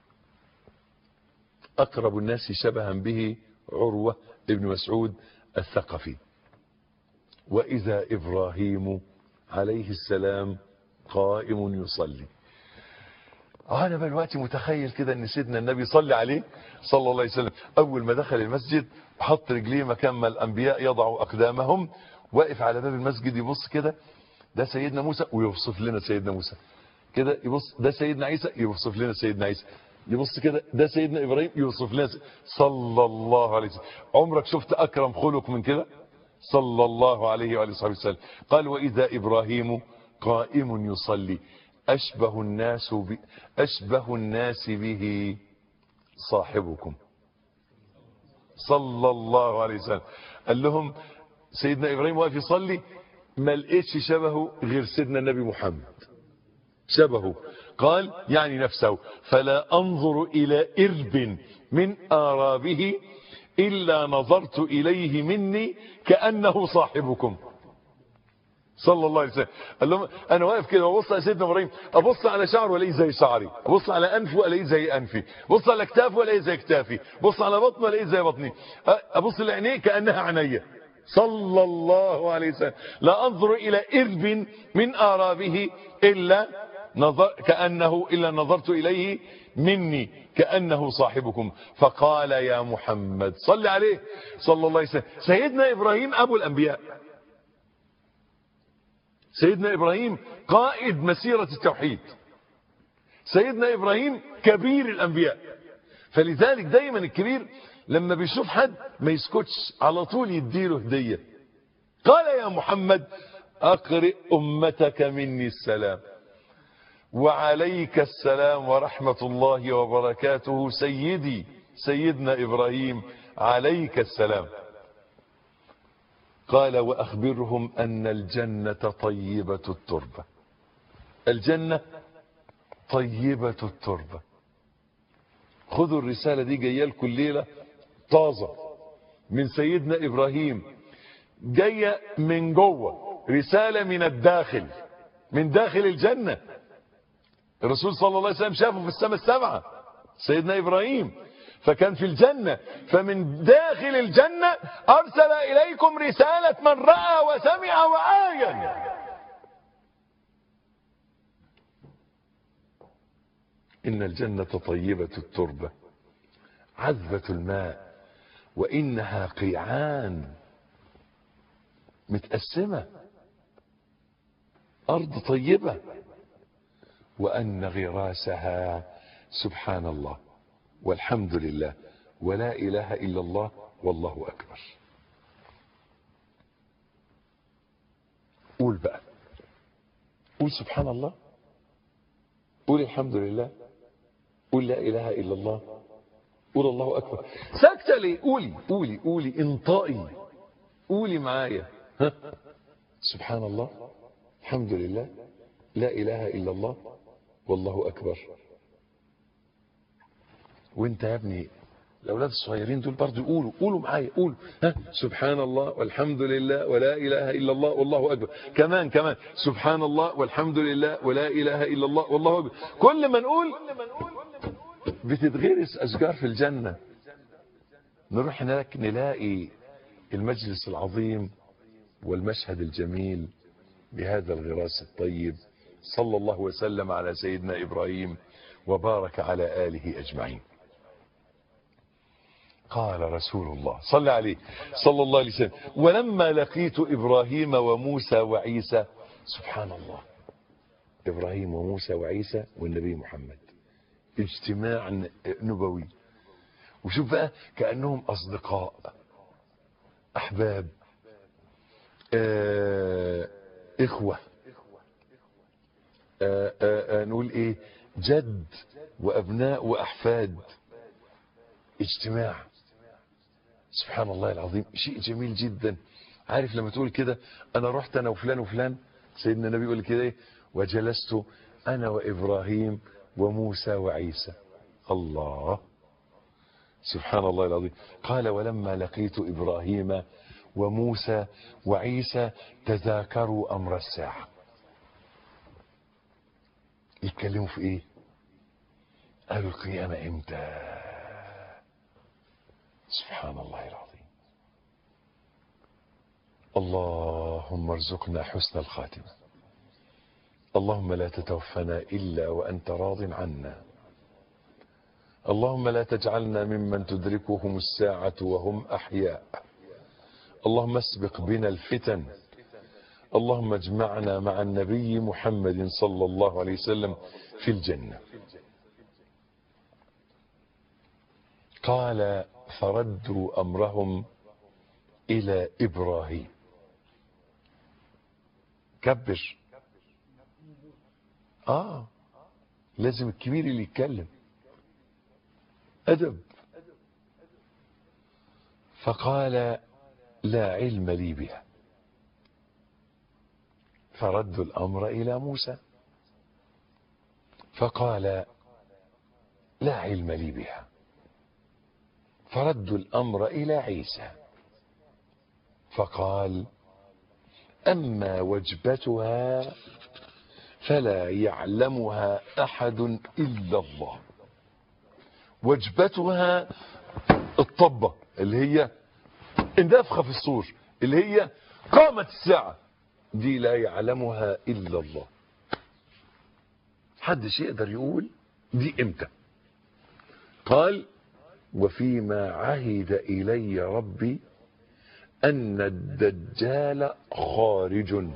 أقرب الناس شبها به عروة ابن مسعود الثقفي وإذا إبراهيم عليه السلام قائم يصلي أنا بقى الوقت متخيل كده أن سيدنا النبي صلى عليه صلى الله عليه وسلم أول ما دخل المسجد حط رجليه مكان ما الأنبياء يضعوا أقدامهم واقف على باب المسجد يبص كده ده سيدنا موسى ويوصف لنا سيدنا موسى كده يبص ده سيدنا عيسى يوصف لنا سيدنا عيسى يبص كده ده سيدنا ابراهيم يوصف لنا س- صلى الله عليه وسلم عمرك شفت اكرم خلق من كده صلى الله عليه وعلى اله وسلم قال واذا ابراهيم قائم يصلي اشبه الناس ب... اشبه الناس به صاحبكم صلى الله عليه وسلم قال لهم سيدنا ابراهيم واقف يصلي ما لقيتش شبهه غير سيدنا النبي محمد شبهه قال يعني نفسه فلا أنظر إلى إرب من آرابه إلا نظرت إليه مني كأنه صاحبكم صلى الله عليه وسلم قال لهم انا واقف كده وابص على سيدنا ابراهيم ابص على شعره الاقيه زي شعري ابص على انفه الاقيه زي انفي ابص على كتافه الاقيه زي كتافي ابص على بطنه الاقيه زي بطني ابص لعينيه كانها عينيا صلى الله عليه وسلم لا انظر الى ارب من ارابه الا نظر كانه الا نظرت اليه مني كانه صاحبكم فقال يا محمد صل عليه صلى الله عليه وسلم سيدنا ابراهيم ابو الانبياء سيدنا إبراهيم قائد مسيرة التوحيد سيدنا إبراهيم كبير الأنبياء فلذلك دايما الكبير لما بيشوف حد ما يسكتش على طول يديله هدية قال يا محمد أقرئ أمتك مني السلام وعليك السلام ورحمة الله وبركاته سيدي سيدنا إبراهيم عليك السلام قال وأخبرهم أن الجنة طيبة التربة الجنة طيبة التربة خذوا الرسالة دي جايه لكم الليلة طازة من سيدنا إبراهيم جاية من جوه رسالة من الداخل من داخل الجنة الرسول صلى الله عليه وسلم شافه في السماء السبعة سيدنا إبراهيم فكان في الجنة فمن داخل الجنة أرسل إليكم رسالة من رأى وسمع وآين إن الجنة طيبة التربة عذبة الماء وإنها قيعان متقسمة أرض طيبة وأن غراسها سبحان الله والحمد لله ولا إله إلا الله والله أكبر قول بقى قول سبحان الله قول الحمد لله قول لا إله إلا الله قول الله أكبر ساكتة ليه قولي قولي قولي انطقي قولي معايا ها سبحان الله الحمد لله لا إله إلا الله والله أكبر وانت يا ابني الأولاد الصغيرين دول برضه يقولوا قولوا معايا قولوا ها سبحان الله والحمد لله ولا إله إلا الله والله أكبر كمان كمان سبحان الله والحمد لله ولا إله إلا الله والله أكبر كل ما نقول بتتغرس أشجار في الجنة نروح هناك نلاقي المجلس العظيم والمشهد الجميل بهذا الغراس الطيب صلى الله وسلم على سيدنا إبراهيم وبارك على آله أجمعين قال رسول الله صلى عليه صلى الله عليه وسلم ولما لقيت إبراهيم وموسى وعيسى سبحان الله إبراهيم وموسى وعيسى والنبي محمد اجتماع نبوي وشوف بقى كأنهم أصدقاء أحباب آه إخوة آه آه آه نقول إيه جد وأبناء وأحفاد اجتماع سبحان الله العظيم شيء جميل جدا عارف لما تقول كده أنا رحت أنا وفلان وفلان سيدنا النبي يقول كده إيه وجلست أنا وإبراهيم وموسى وعيسى الله سبحان الله العظيم قال ولما لقيت إبراهيم وموسى وعيسى تذاكروا أمر الساعة يتكلموا في ايه قالوا القيامة امتى سبحان الله العظيم اللهم ارزقنا حسن الخاتمة اللهم لا تتوفنا إلا وأنت راض عنا اللهم لا تجعلنا ممن تدركهم الساعة وهم أحياء اللهم اسبق بنا الفتن اللهم اجمعنا مع النبي محمد صلى الله عليه وسلم في الجنة قال فردوا أمرهم إلى إبراهيم كبر آه لازم الكبير اللي يتكلم أدب فقال لا علم لي بها فردوا الأمر إلى موسى فقال لا علم لي بها فردوا الأمر إلى عيسى فقال أما وجبتها فلا يعلمها أحد إلا الله وجبتها الطبة اللي هي النفخة في الصور اللي هي قامت الساعة دي لا يعلمها إلا الله حدش يقدر يقول دي امتى قال وفيما عهد إلي ربي أن الدجال خارج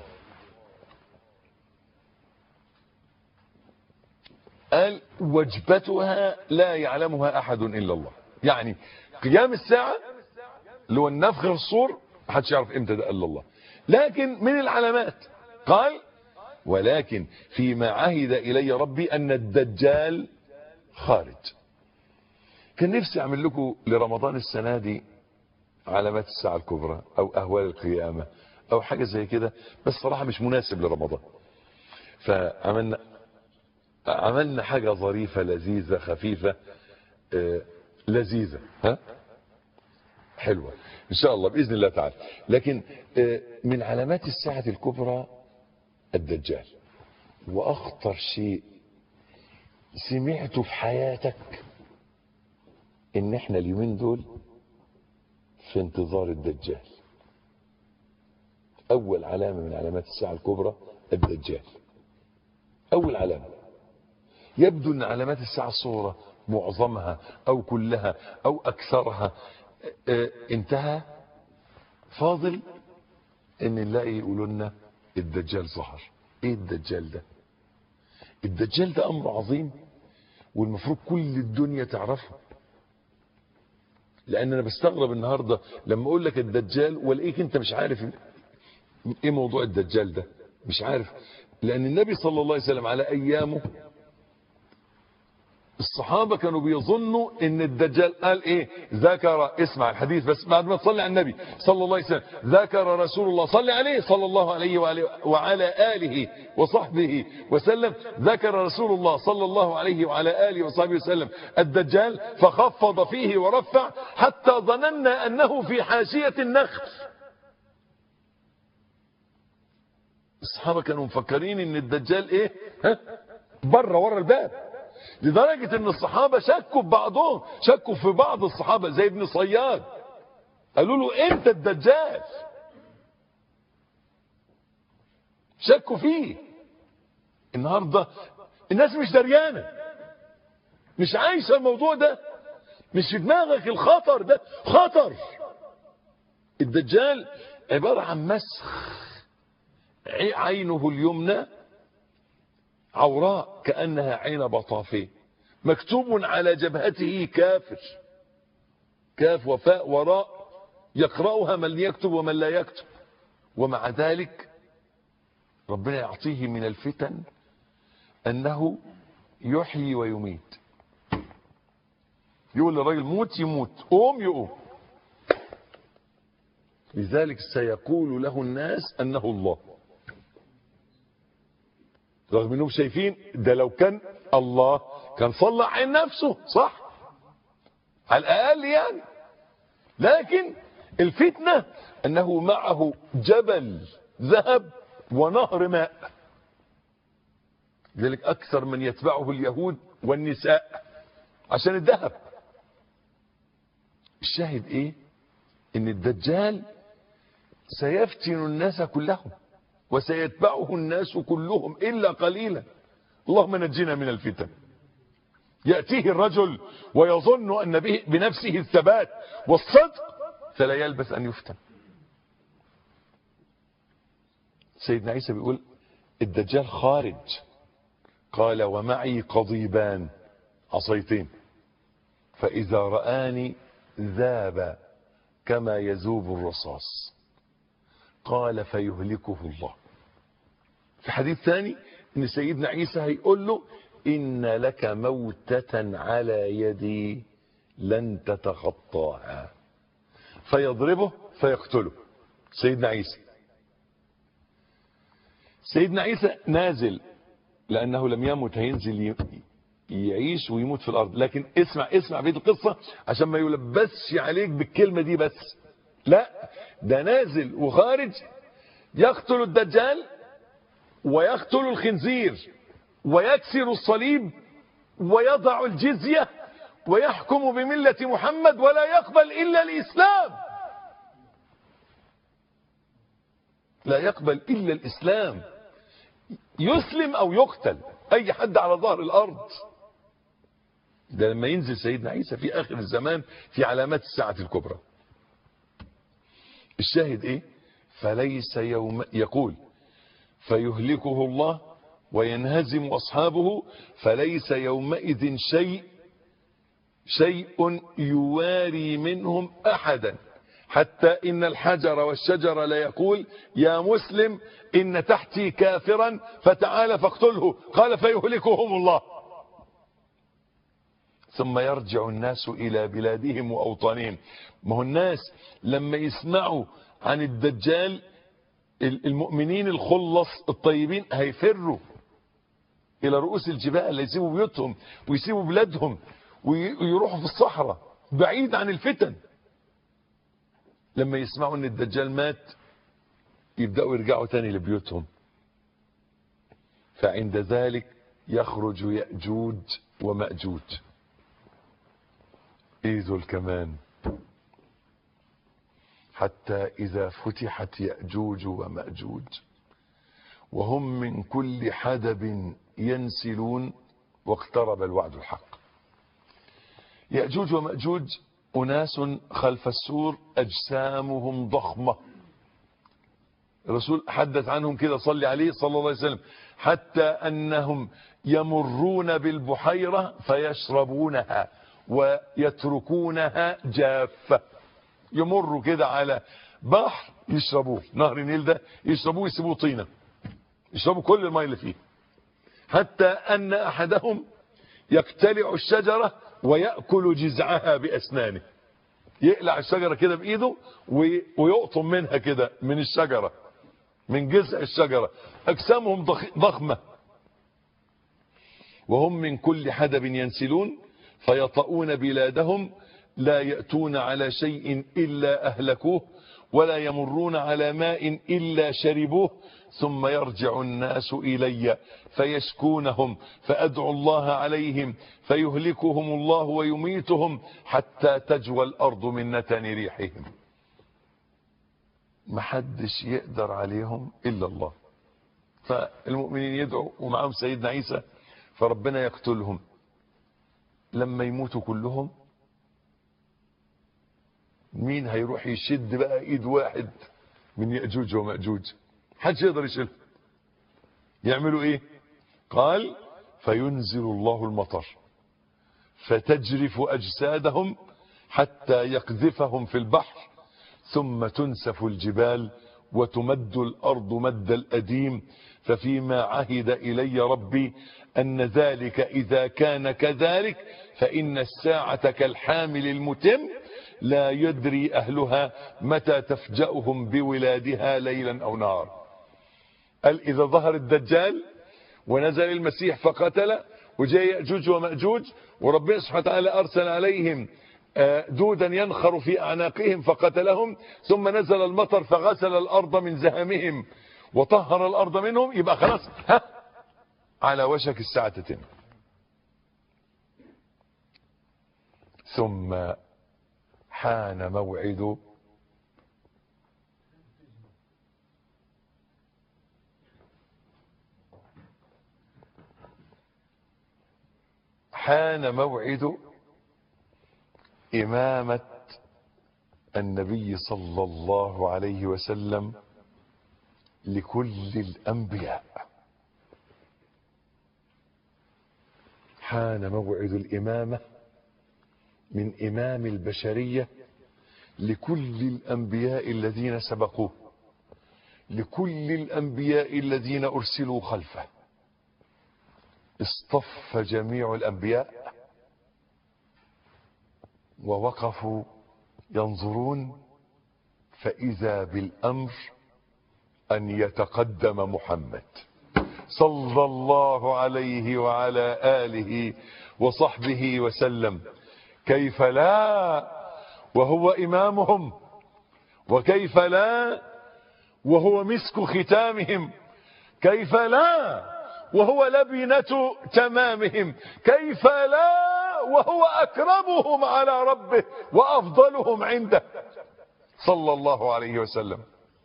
قال وجبتها لا يعلمها أحد إلا الله يعني قيام الساعة اللي هو النفخ في الصور محدش يعرف امتى ده إلا الله لكن من العلامات قال ولكن فيما عهد إلي ربي أن الدجال خارج كان نفسي أعمل لكم لرمضان السنة دي علامات الساعة الكبرى أو أهوال القيامة أو حاجة زي كده بس صراحة مش مناسب لرمضان فعملنا عملنا حاجة ظريفة لذيذة خفيفة آه لذيذة ها حلوة ان شاء الله باذن الله تعالى لكن آه، من علامات الساعة الكبرى الدجال واخطر شيء سمعته في حياتك ان احنا اليومين دول في انتظار الدجال اول علامة من علامات الساعة الكبرى الدجال اول علامة يبدو ان علامات الساعة الصغرى معظمها او كلها او اكثرها آه، انتهى فاضل ان نلاقي يقولوا لنا الدجال ظهر ايه الدجال ده الدجال ده امر عظيم والمفروض كل الدنيا تعرفه لان انا بستغرب النهارده لما اقول لك الدجال والاقيك انت مش عارف ايه موضوع الدجال ده مش عارف لان النبي صلى الله عليه وسلم على ايامه الصحابة كانوا بيظنوا ان الدجال قال ايه ذكر اسمع الحديث بس بعد ما تصلي على النبي صلى الله عليه وسلم ذكر رسول الله صلى عليه صلى الله عليه وآله وعلى آله وصحبه وسلم ذكر رسول الله صلى الله عليه وعلى آله وصحبه وسلم الدجال فخفض فيه ورفع حتى ظننا انه في حاشية النخل الصحابة كانوا مفكرين ان الدجال ايه ها بره ورا الباب لدرجة ان الصحابة شكوا في بعضهم شكوا في بعض الصحابة زي ابن صياد قالوا له انت الدجال شكوا فيه النهاردة الناس مش دريانة مش عايشة الموضوع ده مش في دماغك الخطر ده خطر الدجال عبارة عن مسخ عينه اليمنى عوراء كأنها عين بطافيه مكتوب على جبهته كافر كاف وفاء وراء يقرأها من يكتب ومن لا يكتب ومع ذلك ربنا يعطيه من الفتن أنه يحيي ويميت يقول للراجل موت يموت قوم يقوم لذلك سيقول له الناس أنه الله رغم انهم شايفين ده لو كان الله كان صلى عين نفسه صح على الاقل يعني لكن الفتنة انه معه جبل ذهب ونهر ماء لذلك اكثر من يتبعه اليهود والنساء عشان الذهب الشاهد ايه ان الدجال سيفتن الناس كلهم وسيتبعه الناس كلهم إلا قليلا اللهم نجنا من الفتن يأتيه الرجل ويظن أن به بنفسه الثبات والصدق فلا يلبس أن يفتن سيدنا عيسى بيقول الدجال خارج قال ومعي قضيبان عصيتين فإذا رآني ذاب كما يذوب الرصاص قال فيهلكه الله في حديث ثاني ان سيدنا عيسى هيقول له ان لك موتة على يدي لن تتخطاها فيضربه فيقتله سيدنا عيسى سيدنا عيسى نازل لانه لم يمت هينزل يعيش ويموت في الارض لكن اسمع اسمع بيت القصة عشان ما يلبسش عليك بالكلمة دي بس لا ده نازل وخارج يقتل الدجال ويقتل الخنزير ويكسر الصليب ويضع الجزية ويحكم بملة محمد ولا يقبل إلا الإسلام لا يقبل إلا الإسلام يسلم أو يقتل أي حد على ظهر الأرض ده لما ينزل سيدنا عيسى في آخر الزمان في علامات الساعة الكبرى الشاهد ايه فليس يوم يقول فيهلكه الله وينهزم اصحابه فليس يومئذ شيء شيء يواري منهم احدا حتى ان الحجر والشجر لا يقول يا مسلم ان تحتي كافرا فتعال فاقتله قال فيهلكهم الله ثم يرجع الناس الى بلادهم واوطانهم ما هو الناس لما يسمعوا عن الدجال المؤمنين الخلص الطيبين هيفروا الى رؤوس الجبال يسيبوا بيوتهم ويسيبوا بلادهم ويروحوا في الصحراء بعيد عن الفتن لما يسمعوا ان الدجال مات يبدأوا يرجعوا تاني لبيوتهم فعند ذلك يخرج يأجوج ومأجوج ايذوا الكمان حتى إذا فتحت يأجوج ومأجوج وهم من كل حدب ينسلون واقترب الوعد الحق يأجوج ومأجوج أناس خلف السور أجسامهم ضخمة الرسول حدث عنهم كده صلي عليه صلى الله عليه وسلم حتى أنهم يمرون بالبحيرة فيشربونها ويتركونها جافة يمروا كده على بحر يشربوه نهر النيل ده يشربوه يسيبوه طينة يشربوا كل الماء اللي فيه حتى أن أحدهم يقتلع الشجرة ويأكل جذعها بأسنانه يقلع الشجرة كده بإيده ويقطم منها كده من الشجرة من جذع الشجرة أجسامهم ضخمة وهم من كل حدب ينسلون فيطؤون بلادهم لا يأتون على شيء إلا أهلكوه ولا يمرون على ماء إلا شربوه ثم يرجع الناس إلي فيشكونهم فأدعو الله عليهم فيهلكهم الله ويميتهم حتى تجوى الأرض من نتن ريحهم محدش يقدر عليهم إلا الله فالمؤمنين يدعوا ومعهم سيدنا عيسى فربنا يقتلهم لما يموتوا كلهم مين هيروح يشد بقى ايد واحد من يأجوج ومأجوج حدش يقدر يشيله يعملوا ايه قال فينزل الله المطر فتجرف اجسادهم حتى يقذفهم في البحر ثم تنسف الجبال وتمد الارض مد الاديم ففيما عهد الي ربي ان ذلك اذا كان كذلك فان الساعه كالحامل المتم لا يدري أهلها متى تفجأهم بولادها ليلا أو نهارا قال إذا ظهر الدجال ونزل المسيح فقتل وجاء يأجوج ومأجوج وربنا سبحانه وتعالى أرسل عليهم دودا ينخر في أعناقهم فقتلهم ثم نزل المطر فغسل الأرض من زهمهم وطهر الأرض منهم يبقى خلاص ها على وشك الساعة تتم ثم حان موعد حان موعد إمامة النبي صلى الله عليه وسلم لكل الأنبياء حان موعد الإمامة من إمام البشرية لكل الأنبياء الذين سبقوه لكل الأنبياء الذين أرسلوا خلفه اصطف جميع الأنبياء ووقفوا ينظرون فإذا بالأمر أن يتقدم محمد صلى الله عليه وعلى آله وصحبه وسلم كيف لا وهو إمامهم وكيف لا وهو مسك ختامهم كيف لا وهو لبنة تمامهم كيف لا وهو أكرمهم على ربه وأفضلهم عنده صلى الله عليه وسلم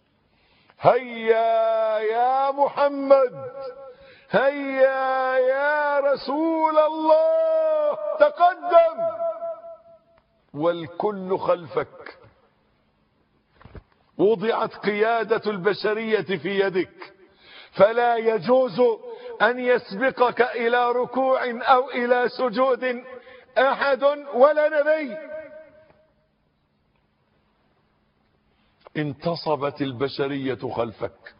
هيا يا محمد هيا يا رسول الله تقدم والكل خلفك وضعت قيادة البشرية في يدك فلا يجوز أن يسبقك إلى ركوع أو إلى سجود أحد ولا نبي انتصبت البشرية خلفك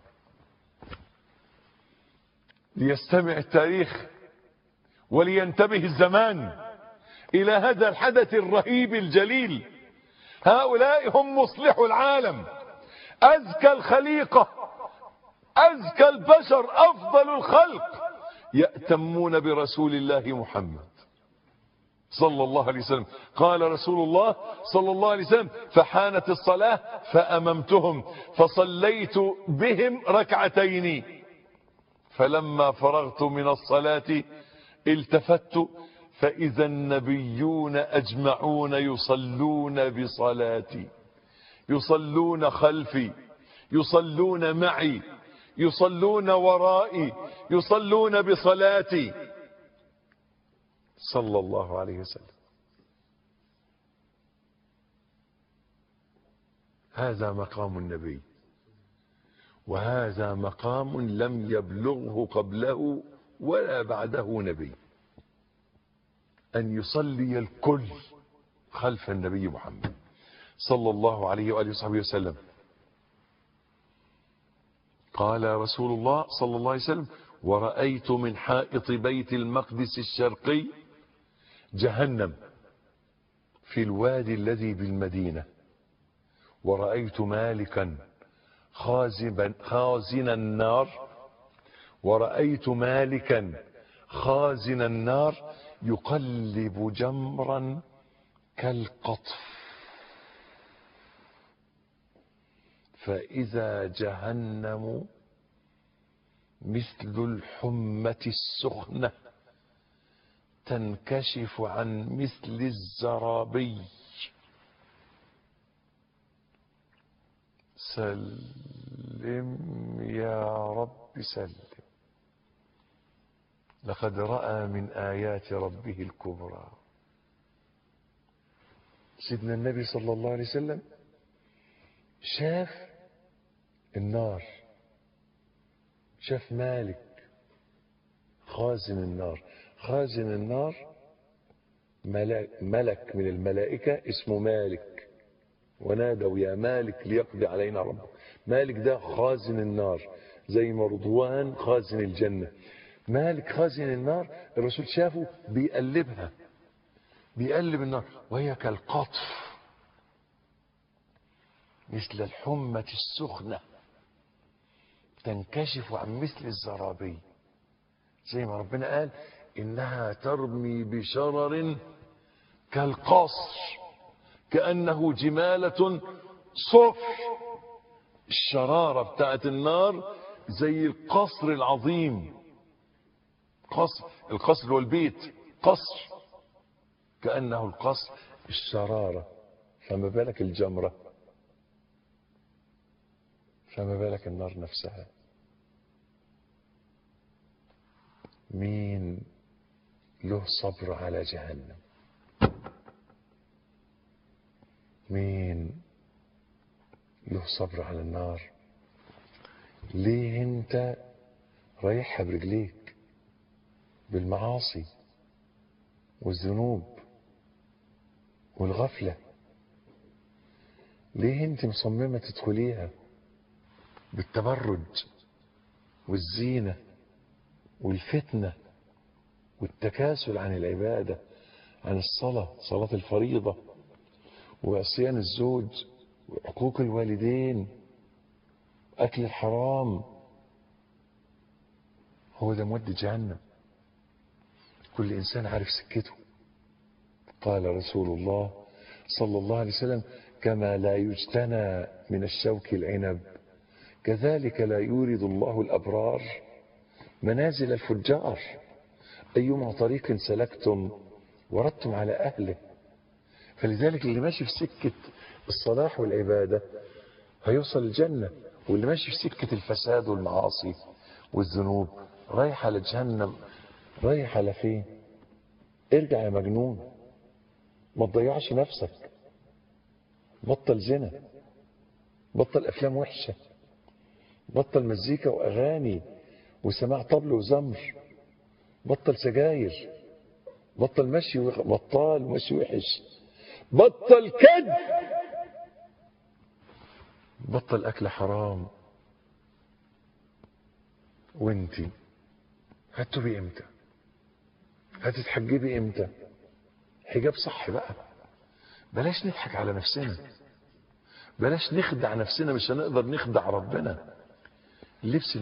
ليستمع التاريخ ولينتبه الزمان إلى هذا الحدث الرهيب الجليل هؤلاء هم مصلح العالم أزكى الخليقة أزكى البشر أفضل الخلق يأتمون برسول الله محمد صلى الله عليه وسلم قال رسول الله صلى الله عليه وسلم فحانت الصلاة فأممتهم فصليت بهم ركعتين فلما فرغت من الصلاة التفت فإذا النبيون أجمعون يصلون بصلاتي يصلون خلفي يصلون معي يصلون ورائي يصلون بصلاتي صلى الله عليه وسلم هذا مقام النبي وهذا مقام لم يبلغه قبله ولا بعده نبي أن يصلي الكل خلف النبي محمد صلى الله عليه وآله وصحبه وسلم قال رسول الله صلى الله عليه وسلم ورأيت من حائط بيت المقدس الشرقي جهنم في الوادي الذي بالمدينة ورأيت مالكا خازبا خازن النار ورأيت مالكا خازن النار يقلب جمرا كالقطف فإذا جهنم مثل الحمة السخنة تنكشف عن مثل الزرابي سلم يا رب سلم لقد رأى من آيات ربه الكبرى سيدنا النبي صلى الله عليه وسلم شاف النار شاف مالك خازن النار خازن النار ملك, ملك من الملائكة اسمه مالك ونادوا يا مالك ليقضي علينا ربك مالك ده خازن النار زي مرضوان خازن الجنة مالك خازن النار الرسول شافه بيقلبها بيقلب النار وهي كالقطف مثل الحمة السخنة تنكشف عن مثل الزرابي زي ما ربنا قال إنها ترمي بشرر كالقصر كأنه جمالة صفر الشرارة بتاعت النار زي القصر العظيم قصر القصر هو البيت قصر كأنه القصر الشرارة فما بالك الجمرة فما بالك النار نفسها مين له صبر على جهنم مين له صبر على النار ليه انت رايحها برجليك بالمعاصي والذنوب والغفلة ليه انت مصممة تدخليها بالتبرج والزينة والفتنة والتكاسل عن العبادة عن الصلاة صلاة الفريضة وعصيان الزوج وعقوق الوالدين أكل الحرام هو ده مود جهنم كل إنسان عارف سكته قال رسول الله صلى الله عليه وسلم كما لا يجتنى من الشوك العنب كذلك لا يورد الله الأبرار منازل الفجار أيما طريق سلكتم وردتم على أهله فلذلك اللي ماشي في سكة الصلاح والعبادة هيوصل الجنة واللي ماشي في سكة الفساد والمعاصي والذنوب رايح على جهنم رايح على فين ارجع يا مجنون ما تضيعش نفسك بطل زنا بطل افلام وحشة بطل مزيكا واغاني وسماع طبل وزمر بطل سجاير بطل مشي وخ... بطال ومشي وحش بطل كذب بطل اكل حرام وانتي هتتوبي امتى هتتحجبي امتى حجاب صح بقى بلاش نضحك على نفسنا بلاش نخدع نفسنا مش هنقدر نخدع ربنا اللبس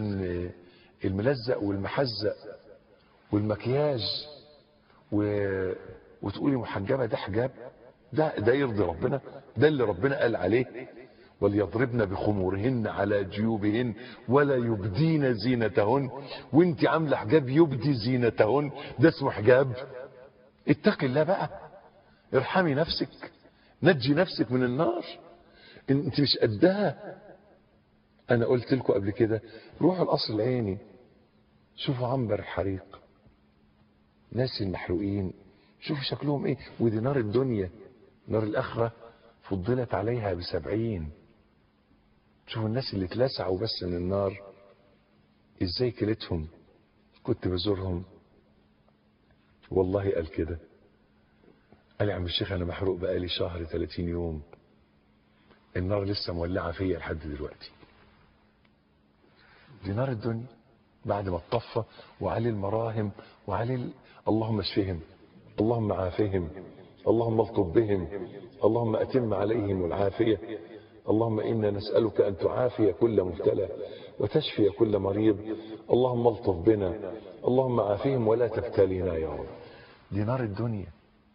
الملزق والمحزق والمكياج وتقولي محجبة ده حجاب ده ده يرضي ربنا ده اللي ربنا قال عليه وليضربن بخمورهن على جيوبهن ولا يبدين زينتهن وانت عامله حجاب يبدي زينتهن ده اسمه حجاب اتقي الله بقى ارحمي نفسك نجي نفسك من النار انت مش قدها انا قلت لكم قبل كده روحوا القصر العيني شوفوا عنبر الحريق ناس المحروقين شوفوا شكلهم ايه ودي نار الدنيا نار الاخره فضلت عليها بسبعين شوفوا الناس اللي اتلسعوا بس من النار ازاي كلتهم كنت بزورهم والله قال كده قال يا عم الشيخ انا محروق بقالي شهر 30 يوم النار لسه مولعه فيا لحد دلوقتي دي نار الدنيا بعد ما اتطفى وعلي المراهم وعلي ال... اللهم اشفهم اللهم عافهم اللهم الطب بهم اللهم اتم عليهم العافيه اللهم انا نسالك ان تعافي كل مبتلى وتشفي كل مريض اللهم الطف بنا اللهم عافهم ولا تبتلينا يا رب دي نار الدنيا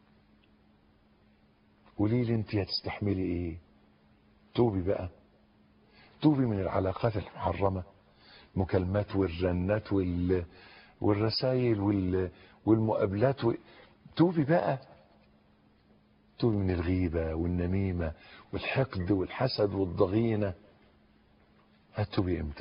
قولي لي انت هتستحملي ايه توبي بقى توبي من العلاقات المحرمه مكالمات والرنات وال... والرسائل وال... والمقابلات و... توبي بقى توبي من الغيبة والنميمة والحقد والحسد والضغينة هتوبي امتى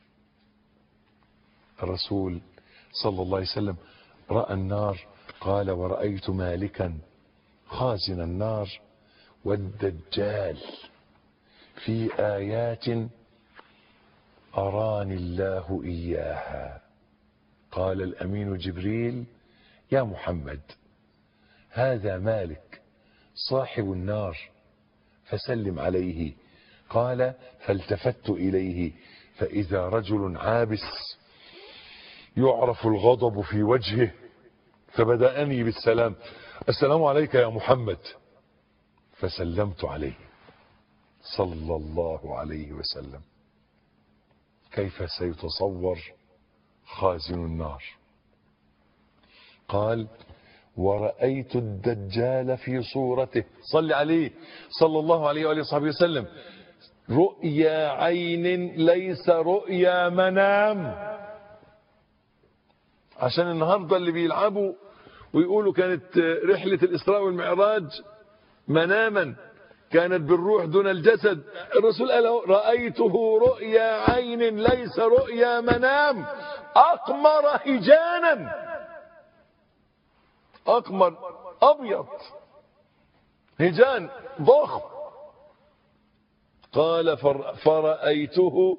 الرسول صلى الله عليه وسلم رأى النار قال ورأيت مالكا خازن النار والدجال في آيات أراني الله إياها قال الأمين جبريل يا محمد هذا مالك صاحب النار فسلم عليه قال فالتفت إليه فإذا رجل عابس يعرف الغضب في وجهه فبدأني بالسلام السلام عليك يا محمد فسلمت عليه صلى الله عليه وسلم كيف سيتصور خازن النار قال ورأيت الدجال في صورته صل عليه صلى الله عليه وآله وصحبه وسلم رؤيا عين ليس رؤيا منام عشان النهاردة اللي بيلعبوا ويقولوا كانت رحلة الإسراء والمعراج مناما كانت بالروح دون الجسد الرسول قال رأيته رؤيا عين ليس رؤيا منام أقمر هجانا أقمر أبيض هجان ضخم قال فرأيته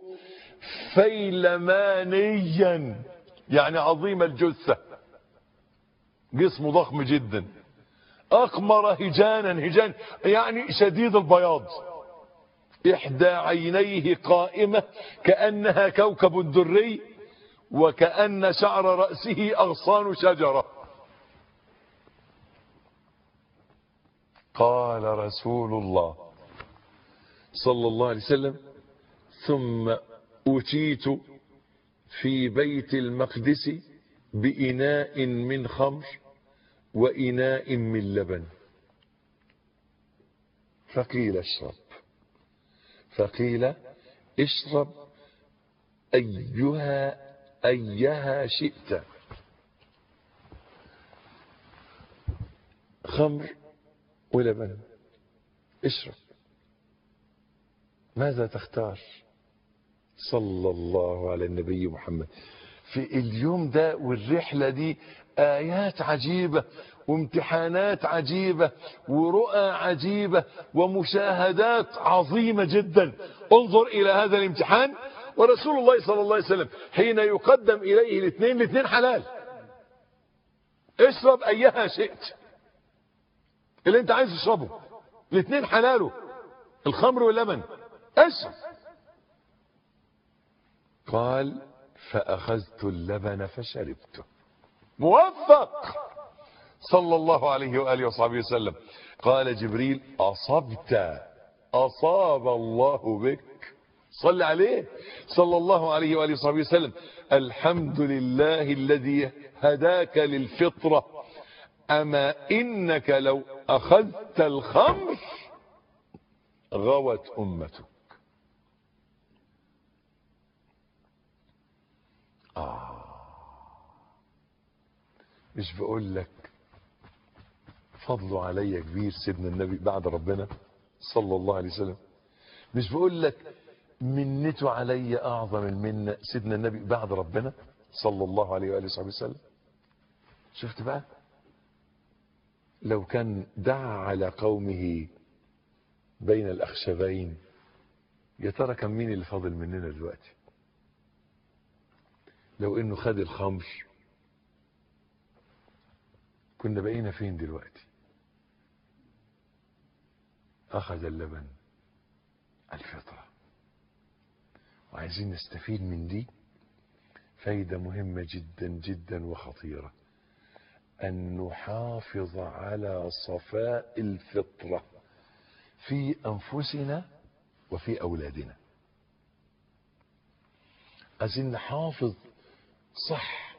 فيلمانيا يعني عظيم الجثة جسمه ضخم جدا أقمر هجانا هجان يعني شديد البياض إحدى عينيه قائمة كأنها كوكب دري وكأن شعر رأسه أغصان شجرة قال رسول الله صلى الله عليه وسلم ثم أتيت في بيت المقدس بإناء من خمر وإناء من لبن فقيل اشرب فقيل اشرب أيها أيها شئت خمر ولبن اشرب ماذا تختار صلى الله على النبي محمد في اليوم ده والرحلة دي آيات عجيبة وامتحانات عجيبة ورؤى عجيبة ومشاهدات عظيمة جدا انظر إلى هذا الامتحان ورسول الله صلى الله عليه وسلم حين يقدم إليه الاثنين الاثنين حلال اشرب أيها شئت اللي انت عايز تشربه الاثنين حلاله الخمر واللبن اشرب قال فأخذت اللبن فشربته موفق صلى الله عليه وآله وصحبه وسلم قال جبريل أصبت أصاب الله بك صل عليه صلى الله عليه وآله وصحبه وسلم الحمد لله الذي هداك للفطرة أما إنك لو أخذت الخمر غوت أمتك مش بقول لك فضله عليا كبير سيدنا النبي بعد ربنا صلى الله عليه وسلم مش بقول لك منته علي اعظم المنه سيدنا النبي بعد ربنا صلى الله عليه واله وصحبه وسلم شفت بقى لو كان دعا على قومه بين الاخشبين يا ترى كان مين اللي فاضل مننا دلوقتي لو انه خد الخمر كنا بقينا فين دلوقتي اخذ اللبن الفطره وعايزين نستفيد من دي فايدة مهمة جدا جدا وخطيرة أن نحافظ على صفاء الفطرة في أنفسنا وفي أولادنا عايزين نحافظ صح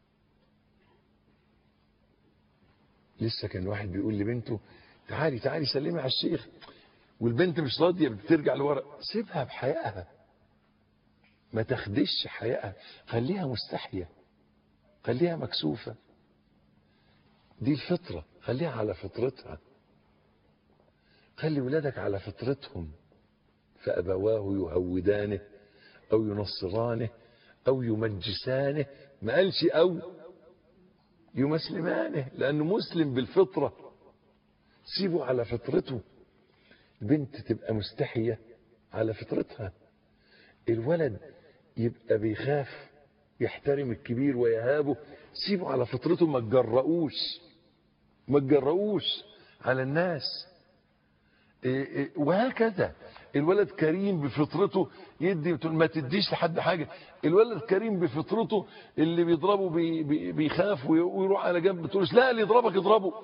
لسه كان واحد بيقول لبنته تعالي تعالي سلمي على الشيخ والبنت مش راضيه بترجع لورا سيبها بحيائها ما تخدش حيائها خليها مستحية خليها مكسوفة دي الفطرة خليها على فطرتها خلي ولادك على فطرتهم فأبواه يهودانه أو ينصرانه أو يمجسانه ما قالش أو يمسلمانه لأنه مسلم بالفطرة سيبه على فطرته البنت تبقى مستحية على فطرتها الولد يبقى بيخاف يحترم الكبير ويهابه سيبه على فطرته ما تجرؤوش ما تجرؤوش على الناس إيه إيه وهكذا الولد كريم بفطرته يدي ما تديش لحد حاجة الولد كريم بفطرته اللي بيضربه بي بي بيخاف ويروح على جنب تقولش لا اللي يضربك اضربه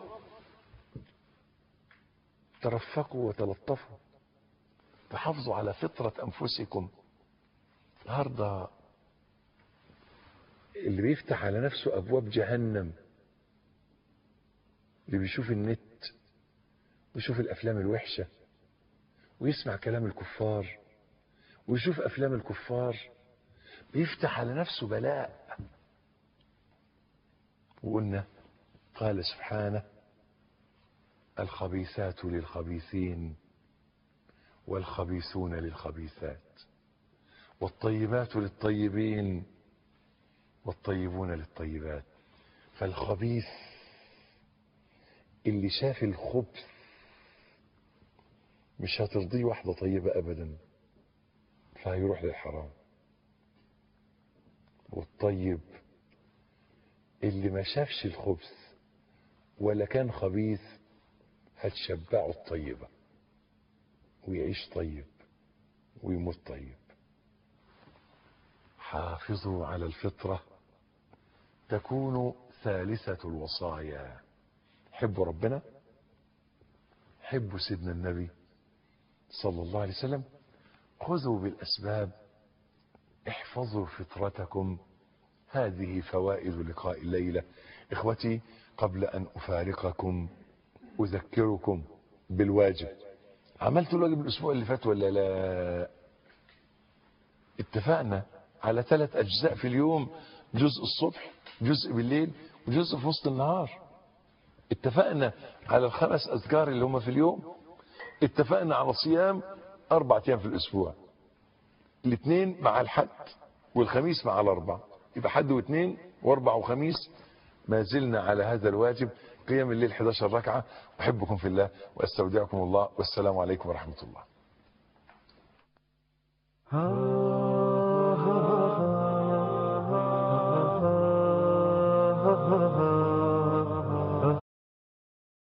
ترفقوا وتلطفوا تحافظوا على فطرة أنفسكم النهارده اللي بيفتح على نفسه ابواب جهنم اللي بيشوف النت ويشوف الافلام الوحشه ويسمع كلام الكفار ويشوف افلام الكفار بيفتح على نفسه بلاء وقلنا قال سبحانه الخبيثات للخبيثين والخبيثون للخبيثات والطيبات للطيبين والطيبون للطيبات فالخبيث اللي شاف الخبث مش هترضيه واحدة طيبة أبدا فهيروح للحرام والطيب اللي ما شافش الخبث ولا كان خبيث هتشبعه الطيبة ويعيش طيب ويموت طيب حافظوا على الفطرة تكون ثالثة الوصايا حبوا ربنا حبوا سيدنا النبي صلى الله عليه وسلم خذوا بالأسباب احفظوا فطرتكم هذه فوائد لقاء الليلة إخوتي قبل أن أفارقكم أذكركم بالواجب عملت الواجب الأسبوع اللي فات ولا لا اتفقنا على ثلاث أجزاء في اليوم جزء الصبح جزء بالليل وجزء في وسط النهار اتفقنا على الخمس أذكار اللي هم في اليوم اتفقنا على صيام أربع أيام في الأسبوع الاثنين مع الحد والخميس مع الأربع يبقى حد واثنين وأربع وخميس ما زلنا على هذا الواجب قيام الليل 11 ركعة أحبكم في الله وأستودعكم الله والسلام عليكم ورحمة الله ha ha ha